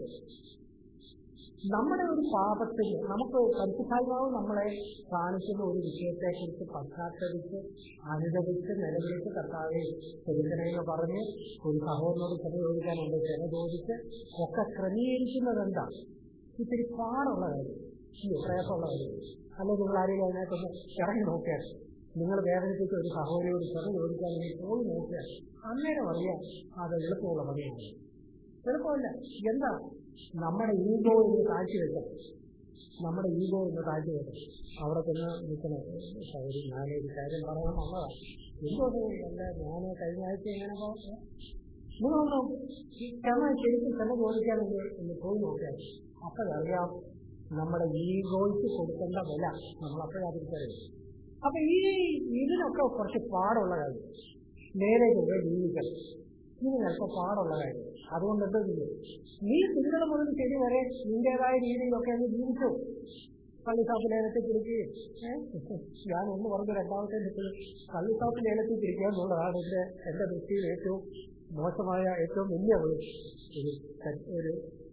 നമ്മുടെ ഒരു പാപത്തിന് നമുക്ക് പരിശുദ്ധാത്മാവ് നമ്മളെ കാണിക്കുന്ന ഒരു വിഷയത്തെക്കുറിച്ച് പശ്ചാത്തലിച്ച് അനുദപിച്ച് നിലവിളിച്ച് കർത്താവെ ചെറുക്കനെന്ന് പറഞ്ഞ് ഒരു സഹോദരനോട് ക്ഷമ ചോദിക്കാനുണ്ട് ക്ഷമ ചോദിച്ച് ഒക്കെ ക്രമീകരിക്കുന്നത് എന്താ ഇത്തിരി പാടുള്ള കാര്യം ഇല്ലേ പ്രയാസമുള്ള കാര്യം അല്ലെ നിങ്ങൾ ആരെങ്കിലും അതിനകത്തൊന്ന് ഇറങ്ങി നോക്കിയാൽ നിങ്ങൾ വേദനിപ്പിച്ച ഒരു സഹോദരിയോട് ക്ഷമ ചോദിക്കാൻ വേണ്ടി പോയി നോക്കിയാൽ അന്നേരം അറിയാം അത് എളുപ്പമുള്ള പണിയാണ് എളുപ്പമല്ല എന്താ നമ്മുടെ ഈഗോ എന്ന് താഴ്ത്തി വെക്കാം നമ്മുടെ ഈഗോ എന്ന് താഴ്ത്തി വെക്കാം അവിടെ ചെന്ന് നിൽക്കണം സൗരി ഞാനൊരു കാര്യം പറയാൻ വന്നതാണ് എന്തോ അല്ല ഞാൻ കഴിഞ്ഞ ആഴ്ച എങ്ങനെ നിങ്ങളൊന്ന് ക്ഷമ ശരിക്കും ക്ഷമ ചോദിക്കാനെന്ന് ഒന്ന് പോയി നോക്കിയാൽ അപ്പോഴറിയാം നമ്മുടെ ഈഗോയ്ക്ക് കൊടുക്കേണ്ട വില നമ്മൾ അപ്പോഴറിയിക്കരുത് അപ്പൊ ഈ ഇതിനൊക്കെ കുറച്ച് പാടുള്ള കാര്യം നേരെ ചൊവ്വേ ജീവിക്കണം ഇതിന് അല്പം പാടുള്ള കാര്യം അതുകൊണ്ട് എന്താ ചെയ്യും നീ തിങ്കൾ മുതൽ ശരി വരെ നിന്റേതായ രീതിയിലൊക്കെ അങ്ങ് ജീവിച്ചു പള്ളിസാപ്പ് ലേലത്തിൽ പിടിക്കുകയും ഞാൻ ഒന്ന് പറഞ്ഞ രണ്ടാമത്തെ നിൽക്കുന്നത് പള്ളിസാപ്പ് ലേലത്തിൽ പിടിക്കുക എന്നുള്ളതാണ് എന്റെ എന്റെ ദൃഷ്ടിയിൽ ഏറ്റവും മോശമായ ഏറ്റവും വലിയ ഒരു ഒരു തെ- ഒരു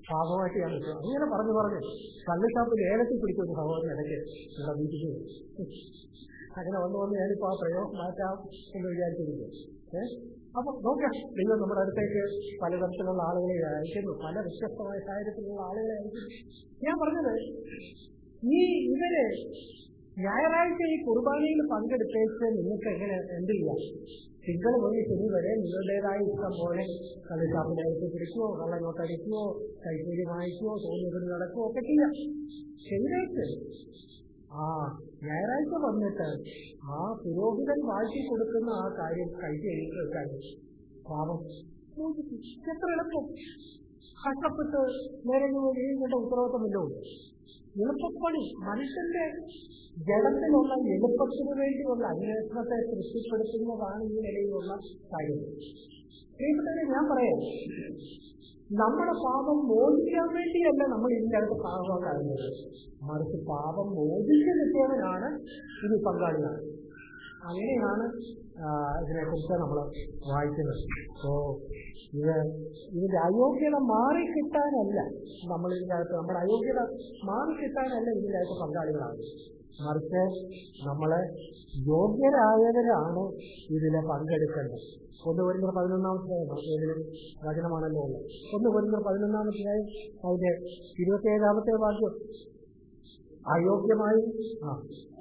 പാപമായിട്ട് ഞാൻ നിൽക്കും അങ്ങനെ പറഞ്ഞു പറഞ്ഞു കള്ളുഷാപ്പിൽ ഏലത്തിൽ പിടിച്ച ഒരു സഹോദരൻ ഇടയ്ക്ക് ഇവിടെ വീട്ടിൽ അങ്ങനെ വന്ന് വന്ന് ഞാനിപ്പോ ആ പ്രയോഗം മാറ്റാം എന്ന് വിചാരിച്ചിരിക്കും ഏഹ് അപ്പൊ നോക്കാം ദൈവം നമ്മുടെ അടുത്തേക്ക് പലതരത്തിലുള്ള ആളുകളെ അയക്കുന്നു പല വ്യത്യസ്തമായ സാഹചര്യത്തിലുള്ള ആളുകളെ അയക്കുന്നു ഞാൻ പറഞ്ഞത് ഈ ഇവര് ഞായറാഴ്ച ഈ കുർബാനയിൽ പങ്കെടുത്തേച്ച് നിങ്ങൾക്ക് എങ്ങനെ എന്ത് ചെയ്യാം തിങ്കൾ മുതൽ ശനി വരെ നിങ്ങളുടേതായ ഇഷ്ടം പോലെ കളിക്കാപ്പിലേക്ക് പിടിക്കുകയോ കള്ളനോട്ടടിക്കുകയോ കൈക്കൂലി വാങ്ങിക്കുകയോ തോന്നിയതിന് നടക്കുകയോ ഒക്കെ ചെയ്യാം ശനിയാഴ്ച ആ ഞായറാഴ്ച വന്നിട്ട് ആ പുരോഹിതൻ വാഴ്ത്തി കൊടുക്കുന്ന ആ കാര്യം കൈക്ക് വെക്കാൻ പാപം എത്ര എളുപ്പം കഷ്ടപ്പെട്ട് നേരെ ചെയ്യുന്നതിന്റെ ഉത്തരവാദിത്തമല്ലോ എളുപ്പപ്പണി മനുഷ്യന്റെ ജഡത്തിലുള്ള എളുപ്പത്തിന് വേണ്ടിയുള്ള അന്വേഷണത്തെ തൃപ്തിപ്പെടുത്തുന്നതാണ് ഈ നിലയിലുള്ള കാര്യം പ്രിയപ്പെട്ടവരെ ഞാൻ പറയാം നമ്മുടെ പാപം മോചിക്കാൻ വേണ്ടിയല്ല നമ്മൾ ഇതിൻ്റെ അകത്ത് പാപമാകുന്നത് മറിച്ച് പാപം മോചിച്ച് കിട്ടിയവനാണ് ഇത് പങ്കാളിയാണ് അങ്ങനെയാണ് ഇതിനെക്കുറിച്ച് നമ്മൾ വായിക്കുന്നത് അപ്പോ ഇത് ഇതിന്റെ അയോഗ്യത മാറിക്കിട്ടാനല്ല നമ്മൾ ഇതിൻ്റെ അകത്ത് നമ്മുടെ അയോഗ്യത മാറിക്കിട്ടാനല്ല ഇതിൻ്റെ അകത്ത് പങ്കാളികളാണ് മറിച്ച് നമ്മളെ യോഗ്യരായവരാണ് ഇതിൽ പങ്കെടുക്കേണ്ടത് ഒന്ന് വരുന്ന പതിനൊന്നാമത്തെ ഏതെങ്കിലും വചനമാണല്ലോ ഉള്ളത് ഒന്ന് വരുന്ന പതിനൊന്നാമത്തെ അതിന്റെ ഇരുപത്തിയേഴാമത്തെ വാക്യം അയോഗ്യമായി ആ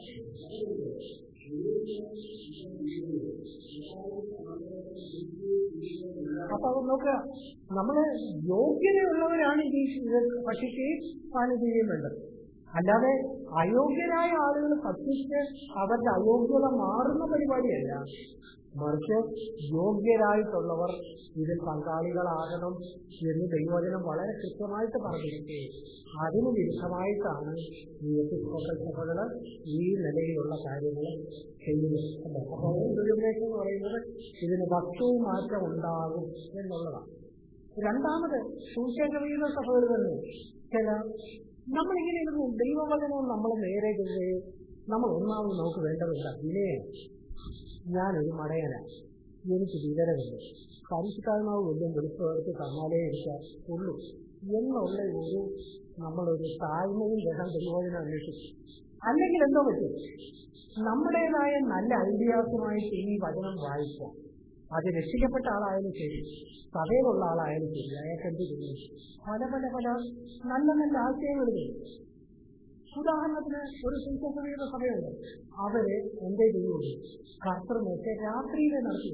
അപ്പൊ അത് നോക്കുക നമ്മള് യോഗ്യതയുള്ളവരാണ് ഈ ഇത് ഭക്ഷിക്കുകയും പാനം ചെയ്യുകയും വേണ്ടത് അല്ലാതെ അയോഗ്യരായ ആളുകൾ ഭക്ഷിച്ച് അവരുടെ അയോഗ്യത മാറുന്ന പരിപാടിയല്ല മറിച്ച് യോഗ്യരായിട്ടുള്ളവർ ഇതിൽ പങ്കാളികളാകണം എന്ന് ദൈവവചനം വളരെ കൃത്യമായിട്ട് പറഞ്ഞിരിക്കുകയും അതിന് വിരുദ്ധമായിട്ടാണ് ഈ എപ്പിസ്കോപ്പൽ സഭകൾ ഈ നിലയിലുള്ള കാര്യങ്ങൾ ചെയ്യുന്നത് അല്ലേ അപ്പോൾ ദുരുപദേശം എന്ന് പറയുന്നത് ഇതിന് വസ്തുവും മാറ്റം ഉണ്ടാകും എന്നുള്ളതാണ് രണ്ടാമത് സുശേഷവീത സഭകൾ തന്നെ ചില നമ്മളിങ്ങനെ ഇരുന്ന് ദൈവവചനവും നമ്മൾ നേരെ ചെയ്യുകയും നമ്മൾ ഒന്നാമത് നമുക്ക് വേണ്ടതില്ല വിനയം ഞാനൊരു മടയനാണ് എനിക്ക് വിവരമില്ല പരിശുദ്ധാത്മാവ് വല്ലതും വെളുപ്പെടുത്തി തന്നാലേ എനിക്ക് ഉള്ളൂ എന്നുള്ള ഒരു നമ്മളൊരു താഴ്മയും ഗ്രഹം ദൈവവചനം അന്വേഷിക്കും അല്ലെങ്കിൽ എന്തോ പറ്റും നമ്മുടേതായ നല്ല ഐഡിയാസുമായിട്ട് ഈ വചനം വായിക്കാം അത് രക്ഷിക്കപ്പെട്ട ആളായാലും ശരി സഭയിലുള്ള ആളായാലും ശരി അയാൾക്ക് എന്ത് ചെയ്യും പല പല പല നല്ല നല്ല ആശയങ്ങളുണ്ട് ഉദാഹരണത്തിന് ഒരു സുസഭയുടെ സഭയുണ്ട് അവര് എന്തേ ചെയ്യുള്ളൂ കർത്തൃമൊക്കെ രാത്രിയിലെ നടത്തി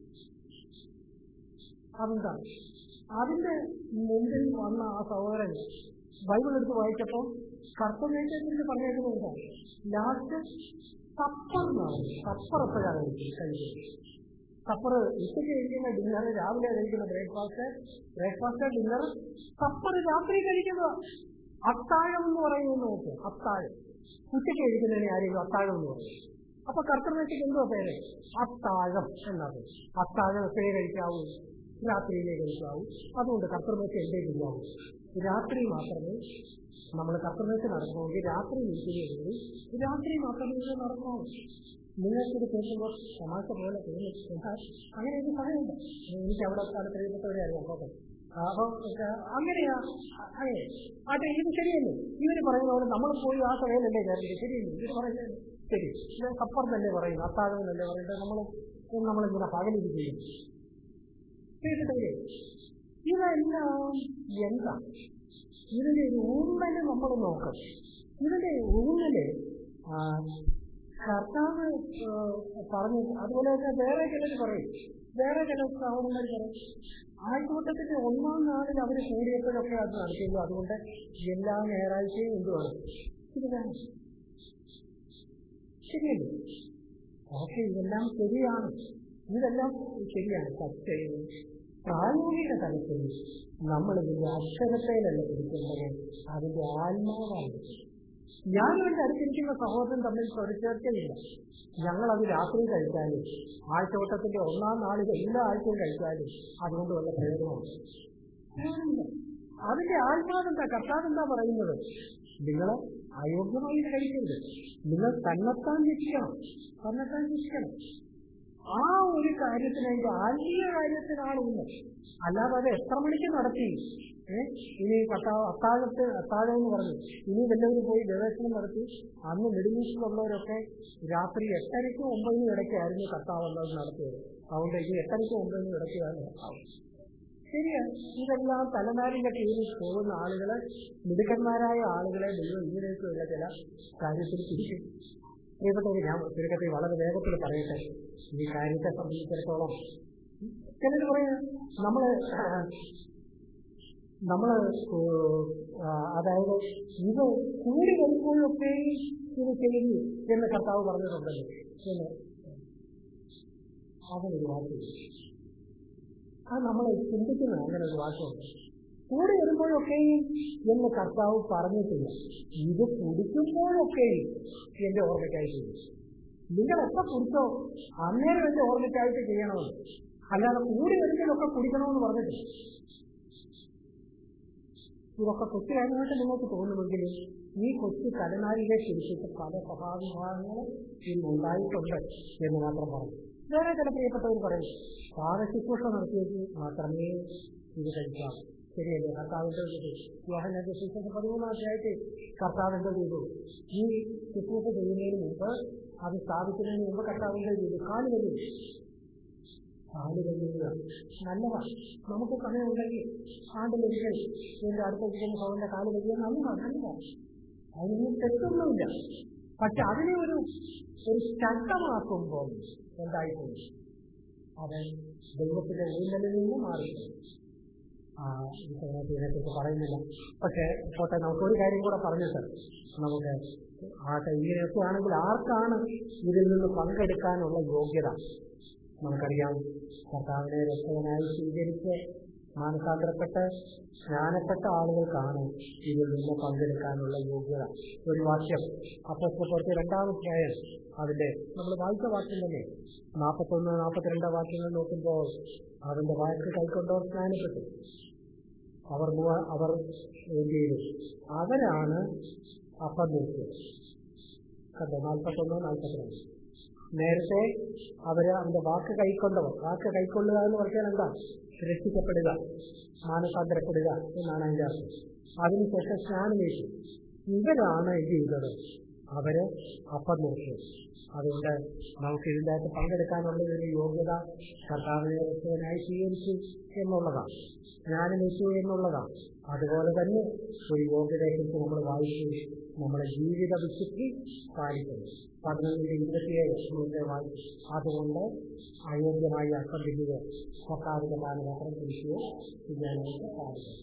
അതെന്താണ് അതിന്റെ മുമ്പിൽ വന്ന ആ സഹോദരൻ ബൈബിൾ എടുത്ത് വായിച്ചപ്പോൾ കർത്തമേറ്റയെ കുറിച്ച് പറഞ്ഞേക്കുന്നത് എന്താണ് ലാസ്റ്റ് സപ്പർ എന്നാണ് സപ്പർ എപ്പോഴാണ് കഴിക്കുന്നത് സപ്പർ ഉച്ചയ്ക്ക് കഴിക്കുന്ന ഡിന്നർ രാവിലെ കഴിക്കുന്ന ബ്രേക്ക്ഫാസ്റ്റ് ബ്രേക്ക്ഫാസ്റ്റ് ഡിന്നർ സപ്പർ രാത്രി കഴിക്കുന്നത് അത്താഴം എന്ന് പറയുന്നത് നോക്ക് അത്താഴം ഉച്ചയ്ക്ക് കഴിക്കുന്നതിന് ആരെങ്കിലും അത്താഴം എന്ന് പറയും അപ്പൊ കർത്തൃമേശയ്ക്ക് എന്തോ പേര് അത്താഴം എന്നാണ് അത്താഴം എപ്പോഴേ കഴിക്കാവൂ രാത്രിയിലേ കഴിക്കാവൂ അതുകൊണ്ട് കർത്തൃമേശ എന്തേ ചെയ്യാവൂ രാത്രി മാത്രമേ നമ്മൾ കർത്തൃമേശ നടക്കണമെങ്കിൽ രാത്രി ഇരിക്കുകയെങ്കിൽ രാത്രി മാത്രമേ ഇത് നടക്കാവൂ നിങ്ങൾക്കിത് കേൾക്കുമ്പോൾ തമാശ പോലെ തോന്നി എന്നാൽ അങ്ങനെ ഒരു സമയമുണ്ട് എനിക്ക് അവിടെ സ്ഥലത്ത് പ്രിയപ്പെട്ടവരെ അറിയാം കേട്ടോ അപ്പം അങ്ങനെയാ അങ്ങനെ ആട്ടെ ഇത് ശരിയല്ലേ ഇവര് പറയുന്ന പോലെ നമ്മൾ പോയി ആ സഭയിലല്ലേ കയറിയത് ശരിയല്ലേ ഇവര് പറയുന്നത് ശരി ഇത് സപ്പർ എന്നല്ലേ പറയുന്നത് അത്താഴം എന്നല്ലേ പറയുന്നത് നമ്മൾ നമ്മളിങ്ങനെ പകലിരിക്കുകയും കേട്ടിട്ടില്ലേ ഇതെല്ലാം എന്താ ഇതിന്റെ ഒരു ഊന്നല് നമ്മൾ നോക്കണം ഇതിന്റെ ഊന്നല് കർത്താവ് പറഞ്ഞു അതുപോലെ തന്നെ വേറെ ചിലർ പറയും വേറെ ചില സഹോദരന്മാർ പറയും ആഴ്ചവട്ടത്തിന്റെ ഒന്നാം നാളിൽ അവർ കൂടിയപ്പോഴൊക്കെ അത് നടത്തിയല്ലോ അതുകൊണ്ട് എല്ലാ ഞായറാഴ്ചയും എന്തുവാണ് ഇത് വേണം ശരിയല്ലേ ഓക്കെ ഇതെല്ലാം ശരിയാണ് ഇതെല്ലാം ശരിയാണ് പക്ഷേ പ്രായോഗിക തലത്തിൽ നമ്മൾ ഇതിന്റെ അക്ഷരത്തേലല്ല പിടിക്കേണ്ടത് അതിന്റെ ആത്മാവാണ് ഞാനും എന്റെ അടുത്തിരിക്കുന്ന സഹോദരൻ തമ്മിൽ സ്വരച്ചേർക്കയില്ല ഞങ്ങളത് രാത്രി കഴിച്ചാലും ആഴ്ചവട്ടത്തിന്റെ ഒന്നാം നാളിൽ എല്ലാ ആഴ്ചയും കഴിച്ചാലും അതുകൊണ്ട് വല്ല പ്രയോജനമാണ് അതിന്റെ ആത്മാവെന്താ കർത്താവ് എന്താ പറയുന്നത് നിങ്ങൾ അയോഗ്യമായി കഴിക്കരുത് നിങ്ങൾ തന്നെത്താൻ രക്ഷിക്കണം തന്നെത്താൻ രക്ഷിക്കണം ആ ഒരു കാര്യത്തിന് അതിന്റെ ആത്മീയ കാര്യത്തിനാണ് ഊന്നൽ അല്ലാതെ അത് എത്ര മണിക്ക് നടത്തി ഏഹ് ഇനി കത്താ അത്താഴത്ത് അത്താഴം എന്ന് പറഞ്ഞു ഇനി വല്ലവരും പോയി ഗവേഷണം നടത്തി അന്ന് മിഡിൽ ഈസ്റ്റിലുള്ളവരൊക്കെ രാത്രി എട്ടരയ്ക്കും ഒമ്പതിനും ഇടയ്ക്കായിരുന്നു കത്താവ് എന്നത് നടത്തിയത് അതുകൊണ്ട് ഇനി എട്ടരയ്ക്കും ഒമ്പതിനും ഇടയ്ക്കാണ് കത്താവ് ശരിയാണ് ഇതെല്ലാം തലനാരിന്റെ കീഴിൽ പോകുന്ന ആളുകളെ മിടുക്കന്മാരായ ആളുകളെ ദൈവം ഇങ്ങനെയൊക്കെയുള്ള ചില കാര്യത്തിൽ തിരിക്കും പ്രിയപ്പെട്ടവർ ഞാൻ ചുരുക്കത്തിൽ വളരെ വേഗത്തിൽ പറയട്ടെ ഈ കാര്യത്തെ സംബന്ധിച്ചിടത്തോളം ചിലർ പറയാ നമ്മള് നമ്മള് അതായത് ഇത് കൂടി വരുമ്പോഴൊക്കെ ഇത് ചെയ്യുന്നു എന്ന് കർത്താവ് പറഞ്ഞിട്ടുണ്ടല്ലോ എന്ന് അങ്ങനൊരു വാക്കുണ്ട് അത് നമ്മൾ ചിന്തിക്കുന്നത് അങ്ങനെ ഒരു വാക്കുണ്ട് കൂടി വരുമ്പോഴൊക്കെയും എന്ന് കർത്താവ് പറഞ്ഞിട്ടില്ല ഇത് കുടിക്കുമ്പോഴൊക്കെയും എന്റെ ഓർമ്മയ്ക്കായി ചെയ്യും നിങ്ങൾ എത്ര കുടിച്ചോ അന്നേരം എന്റെ ഓർമ്മയ്ക്കായിട്ട് ചെയ്യണമെന്ന് അല്ലാതെ കൂടി വരുമ്പോഴൊക്കെ കുടിക്കണമെന്ന് പറഞ്ഞിട്ടില്ല ഇതൊക്കെ കൊച്ചു കാര്യമായിട്ട് നിങ്ങൾക്ക് തോന്നുമെങ്കിലും ഈ കൊച്ചു തലനാരിലെ കുറിച്ചിട്ട് പല സഭാവിഭാഗങ്ങളും ഇന്ന് ഉണ്ടായിട്ടുണ്ട് എന്ന് മാത്രം പറഞ്ഞു വേറെ ചില പ്രിയപ്പെട്ടവർ പറയും പാദശുശ്രൂഷ നടത്തിയത് മാത്രമേ ഇത് കഴിക്കാം ശരിയല്ലേ കർത്താവിന്റെ ചെയ്തു യോഹനന്റെ ശുശ്രൂഷ പതിമൂന്നാം അധ്യായത്തിൽ കർത്താവിന്റെ ചെയ്തു ഈ ശുശ്രൂഷ ചെയ്യുന്നതിന് മുമ്പ് അത് സ്ഥാപിക്കുന്നതിന് മുമ്പ് കർത്താവിന്റെ ചെയ്തു കാല് കഴിയും കാല് കഴിയുക നല്ലതാണ് നമുക്ക് സമയമുണ്ടെങ്കിൽ ആണ്ടിലൊരിക്കൽ എന്റെ അടുത്ത ഇരിക്കുന്ന ഭവന്റെ കാല് കഴിയുക നല്ലതാണ് നല്ലതാണ് അതിനൊന്നും തെറ്റൊന്നുമില്ല പക്ഷെ അതിനെ ഒരു ഒരു ശക്തമാക്കുമ്പോൾ എന്തായിപ്പോയി അത് ദൈവത്തിന്റെ ഊന്നലിൽ നിന്ന് മാറി ആ ഈ സമയത്ത് ഇതിനെക്കുറിച്ച് പറയുന്നില്ല പക്ഷെ പോട്ടെ നമുക്ക് ഒരു കാര്യം കൂടെ പറഞ്ഞിട്ട് നമുക്ക് ആട്ടെ ഇങ്ങനെയൊക്കെ ആണെങ്കിൽ ആർക്കാണ് ഇതിൽ നിന്ന് പങ്കെടുക്കാനുള്ള യോഗ്യത നമുക്കറിയാം കർത്താവിനെ രക്ഷകനായി സ്വീകരിച്ച് മാനസാന്തരപ്പെട്ട് സ്നാനപ്പെട്ട ആളുകൾക്കാണ് ഇതിൽ നിന്ന് പങ്കെടുക്കാനുള്ള യോഗ്യത ഒരു വാക്യം അപ്പസ്തപ്പുറത്ത് രണ്ടാമധ്യായം അതിന്റെ നമ്മൾ വായിച്ച വാക്യം തന്നെ നാൽപ്പത്തൊന്ന് നാൽപ്പത്തിരണ്ട് വാക്യങ്ങൾ നോക്കുമ്പോൾ അതിന്റെ വാക്ക് കൈക്കൊണ്ടവർ സ്നാനപ്പെട്ടു അവർ മുവ- അവർ എന്ത് ചെയ്തു അവരാണ് അപ്പം നോക്കിയത് കണ്ടോ നാൽപ്പത്തൊന്ന് നാൽപ്പത്തിരണ്ട് നേരത്തെ അവര് അവന്റെ വാക്ക് കൈക്കൊണ്ടവർ വാക്ക് കൈക്കൊള്ളുക എന്ന് പറഞ്ഞാൽ എന്താ രക്ഷിക്കപ്പെടുക മാനസാന്തരപ്പെടുക എന്നാണ് അതിന്റെ അർത്ഥം അതിനുശേഷം സ്നാനമേറ്റു ഇവരാണ് എന്ത് ചെയ്തത് അവര് അപ്പം നോക്കിയത് അതുകൊണ്ട് നമുക്ക് ഇതിൻ്റെ അകത്ത് പങ്കെടുക്കാനുള്ള ഒരു യോഗ്യത കർത്താവിനെ രക്ഷകനായി സ്വീകരിച്ചു എന്നുള്ളതാണ് ജ്ഞാനമേറ്റു എന്നുള്ളതാണ് അതുപോലെ തന്നെ ഒരു യോഗ്യതയെക്കുറിച്ച് നമ്മൾ വായിച്ചു നമ്മുടെ ജീവിത വിശുദ്ധി പാലിക്കുന്നു പതിനൊന്നിന്റെ ഇരുപത്തിയേഴ് മുന്നേ വായിച്ചു അതുകൊണ്ട് അയോഗ്യമായി അർത്ഥം തിരികെ കർത്താവിന്റെ മാനപാത്രം തിരിക്കുകയോ ചെയ്യാനായിട്ട് പാടില്ല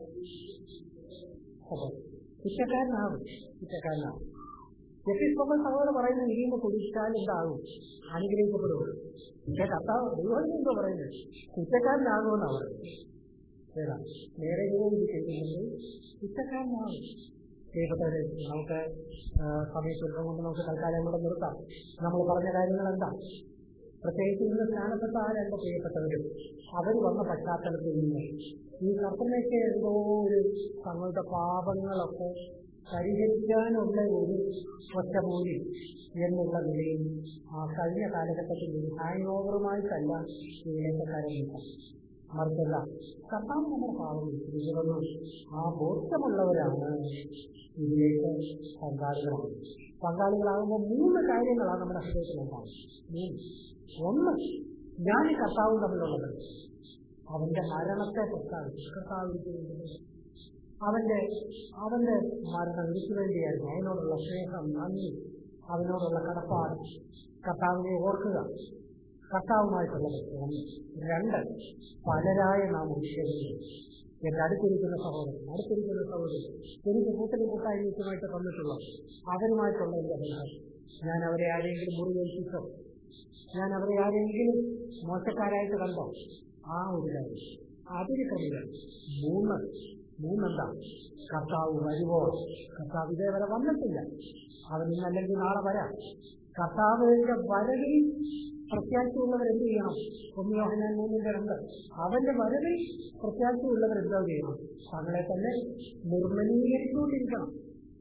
അതെ കുറ്റക്കാരനാകും കുറ്റക്കാരനാകും എപ്പിസ്കോപ്പൽ സഹോദരൻ പറയുന്നത് ഇരിയുമ്പോ കുടിച്ചാൽ എന്താകും അനുഗ്രഹിക്കപ്പെടും പക്ഷെ കർത്താവ് ദൈവം എന്തോ പറയുന്നത് കുറ്റക്കാരനാകുമെന്നാണ് പറയുന്നത് ഏതാ നേരെ ദൈവം ഇത് ചെയ്യുന്നുണ്ട് കുറ്റക്കാരനാകും പ്രിയപ്പെട്ടവരെ നമുക്ക് സമയത്തുള്ളത് കൊണ്ട് നമുക്ക് തൽക്കാലം കൂടെ നിർത്താം നമ്മൾ പറഞ്ഞ കാര്യങ്ങൾ എന്താ പ്രത്യേകിച്ച് ഇന്ന് സ്നാനപ്പെട്ട ആ രണ്ട് പ്രിയപ്പെട്ടവരും അവർ വന്ന പശ്ചാത്തലത്തിൽ നിന്ന് ഈ കർത്തനയ്ക്ക് എന്തോ ഒരു തങ്ങളുടെ പാപങ്ങളൊക്കെ പരിഹരിക്കാനുള്ള ഒരു ഒറ്റമൂലി എന്നുള്ള നിലയിൽ ആ കഴിഞ്ഞ കാലഘട്ടത്തിൽ ഒരു ഹാങ് ഓവറുമായിട്ടല്ല ഇതിലേക്ക് കരഞ്ഞില്ല മറിച്ചല്ല കർത്താവ് നമ്മുടെ പാവം ഇതിലൊന്നും ആ ബോധ്യമുള്ളവരാണ് ഇതിലേക്ക് പങ്കാളികളാണ് പങ്കാളികളാകുമ്പോൾ മൂന്ന് കാര്യങ്ങളാണ് നമ്മുടെ ഹൃദയത്തിലുണ്ടാകും മൂന്ന് ഒന്ന് ഞാൻ ഈ കർത്താവും തമ്മിലുള്ളത് അവന്റെ മരണത്തെ പ്രസ്താവിച്ചു കർത്താവ് അവന്റെ അവന്റെ മരണം എനിക്ക് വേണ്ടിയായിരുന്നു അവനോടുള്ള സ്നേഹം നന്ദി അവനോടുള്ള കടപ്പാട് കർത്താവിനെ ഓർക്കുക കർത്താവുമായിട്ടുള്ള ബന്ധം രണ്ട് പലരായ നാം ഉൾപ്പെടുന്നു എന്റെ അടുത്തിരിക്കുന്ന സഹോദരൻ അടുത്തിരിക്കുന്ന സഹോദരൻ എനിക്ക് കൂട്ടലും കൂട്ടായ്മയ്ക്കുമായിട്ട് തന്നിട്ടുള്ള അവരുമായിട്ടുള്ള എന്റെ ബന്ധം ഞാൻ അവരെ ആരെങ്കിലും മുറിവേൽപ്പിച്ചോ ഞാൻ അവരെ ആരെങ്കിലും മോശക്കാരായിട്ട് കണ്ടോ ആ ഒരു കാര്യം അതിന് കഴിയുക മൂന്ന് മൂന്നെന്താ കർത്താവ് വരുവോ കർത്താവ് ഇതേവരെ വന്നിട്ടില്ല അവൻ ഇന്നല്ലെങ്കിൽ നാളെ വരാം കർത്താവിന്റെ വരവിൽ പ്രത്യാശയുള്ളവർ എന്ത് ചെയ്യണം ഒന്ന് യോഹനാൻ മൂന്നിന്റെ രണ്ട് അവന്റെ വരവിൽ പ്രത്യാശയുള്ളവർ എന്താ ചെയ്യണം തങ്ങളെ തന്നെ നിർമ്മലീകരിച്ചുകൊണ്ടിരിക്കണം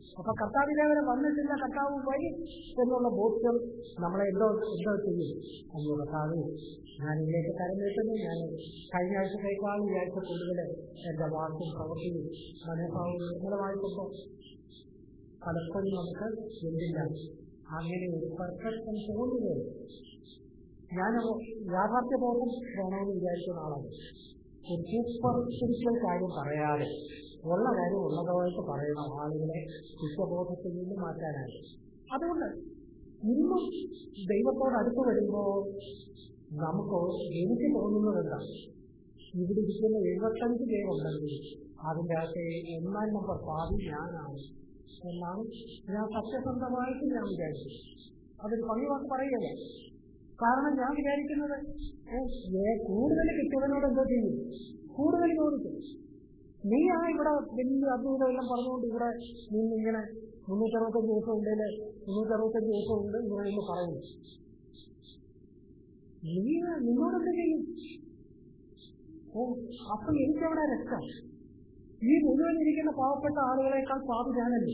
അപ്പൊ കർത്താവ് ഇതേവരെ വന്നിട്ടില്ല കർത്താവ് വഴി എന്നുള്ള ബോധ്യം നമ്മളെ എന്തോ എന്തോ ചെയ്യും അയ്യോ കർത്താവ് ഞാൻ ഇതിലേക്ക് കരം നീട്ടുന്നു ഞാൻ കഴിഞ്ഞ ആഴ്ചത്തേക്കാൾ ഈ ആഴ്ച കൂടുതൽ എന്റെ വാക്കും പ്രവൃത്തിയും മനോഭാവവും നിർമ്മലമായിട്ടുണ്ടോ പലപ്പോഴും നമുക്ക് എന്തില്ല അങ്ങനെ ഒരു പെർഫെക്ഷൻ തോന്നുകയാണ് ഞാൻ യാഥാർത്ഥ്യബോധം വേണമെന്ന് വിചാരിക്കുന്ന ആളാണ് ഒരു സൂപ്പർ സ്പിരിച്വൽ കാര്യം പറയാതെ ഉള്ള കാര്യം ഉള്ളതായിട്ട് പറയണം ആളുകളെ കുറ്റബോധത്തിൽ നിന്ന് മാറ്റാനായി അതുകൊണ്ട് ഇന്നും ദൈവത്തോട് അടുത്ത് വരുമ്പോൾ നമുക്ക് എനിക്ക് തോന്നുന്നത് എന്താ ഇവിടെ ഇരിക്കുന്ന എഴുപത്തഞ്ച് പേരുണ്ടെങ്കിൽ അതിൻ്റെ അകത്തെ ഒന്നാം നമ്പർ പാതി ഞാനാണ് എന്നാണ് ഞാൻ സത്യസന്ധമായിട്ട് ഞാൻ വിചാരിച്ചു അതൊരു പണിവാക്ക് പറയുകയല്ല കാരണം ഞാൻ വിചാരിക്കുന്നത് കൂടുതൽ കിട്ടിയവനോട് എന്തോ ചെയ്യും കൂടുതൽ ചോദിക്കും നീ ആ ഇവിടെ വലിയ അദ്ഭുതമെല്ലാം പറഞ്ഞുകൊണ്ട് ഇവിടെ നിന്ന് ഇങ്ങനെ മുന്നൂറ്ററുപത്തഞ്ച് ദിവസം ഉണ്ടെങ്കിൽ മുന്നൂറ്ററുപത്തഞ്ച് ദിവസം ഉണ്ട് ഇങ്ങനെ എന്ന് പറയുന്നു നീ നിന്നോടെന്ത് ചെയ്യും ഓ അപ്പൊ എനിക്കവിടെ രക്തം ഈ മുഴുവൻ ഇരിക്കുന്ന പാവപ്പെട്ട ആളുകളെക്കാൾ പാപി ഞാനല്ലേ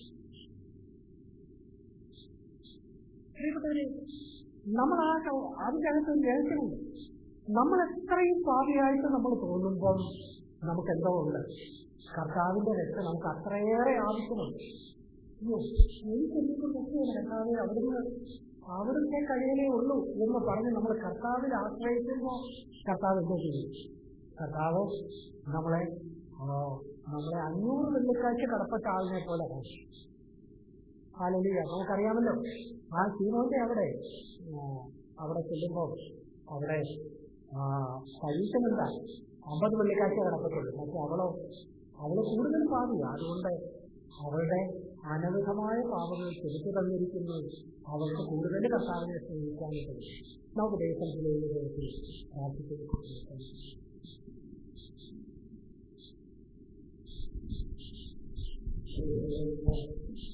പ്രിയപ്പെട്ടവരെ നമ്മൾ ആ അതിൻ്റെ അകത്ത് ഒരു രഹസ്യമുണ്ട് നമ്മൾ എത്രയും പാപിയായിട്ട് നമ്മൾ തോന്നുമ്പം നമുക്ക് എന്തോ ഉണ്ട് കർത്താവിന്റെ രക്ഷ നമുക്ക് അത്രയേറെ ആവശ്യമുണ്ട് അയ്യോ എനിക്ക് എന്തൊക്കെ രക്ഷയാണ് കർത്താവ് അവിടുന്ന് അവിടുത്തെ കഴിയലേ ഉള്ളൂ എന്ന് പറഞ്ഞ് നമ്മൾ കർത്താവിൽ ആശ്രയിക്കുമ്പോൾ കർത്താവ് എന്തോ ചെയ്യും കർത്താവ് നമ്മളെ നമ്മളെ അഞ്ഞൂറ് വെള്ളിക്കാഴ്ച കടപ്പെട്ട ആളിനെ പോലെ ഹാലലിയ നമുക്കറിയാമല്ലോ ആ സീനോന്റെ അവിടെ അവിടെ ചെല്ലുമ്പോൾ അവിടെ പരീക്ഷമെന്താ അമ്പത് വെള്ളിക്കാഴ്ച കടപ്പത്തുള്ളൂ പക്ഷെ അവളോ അവള് കൂടുതൽ പാപിയ അതുകൊണ്ട് അവളുടെ അനവിധമായ പാപങ്ങൾ ചെറുത്തു തന്നിരിക്കുന്നു അവൾക്ക് കൂടുതൽ കർത്താവിനെ സ്നേഹിക്കാനായിട്ട് നമുക്ക് ദേശത്തിലേക്ക് പ്രാർത്ഥിക്കുന്നു Thank you.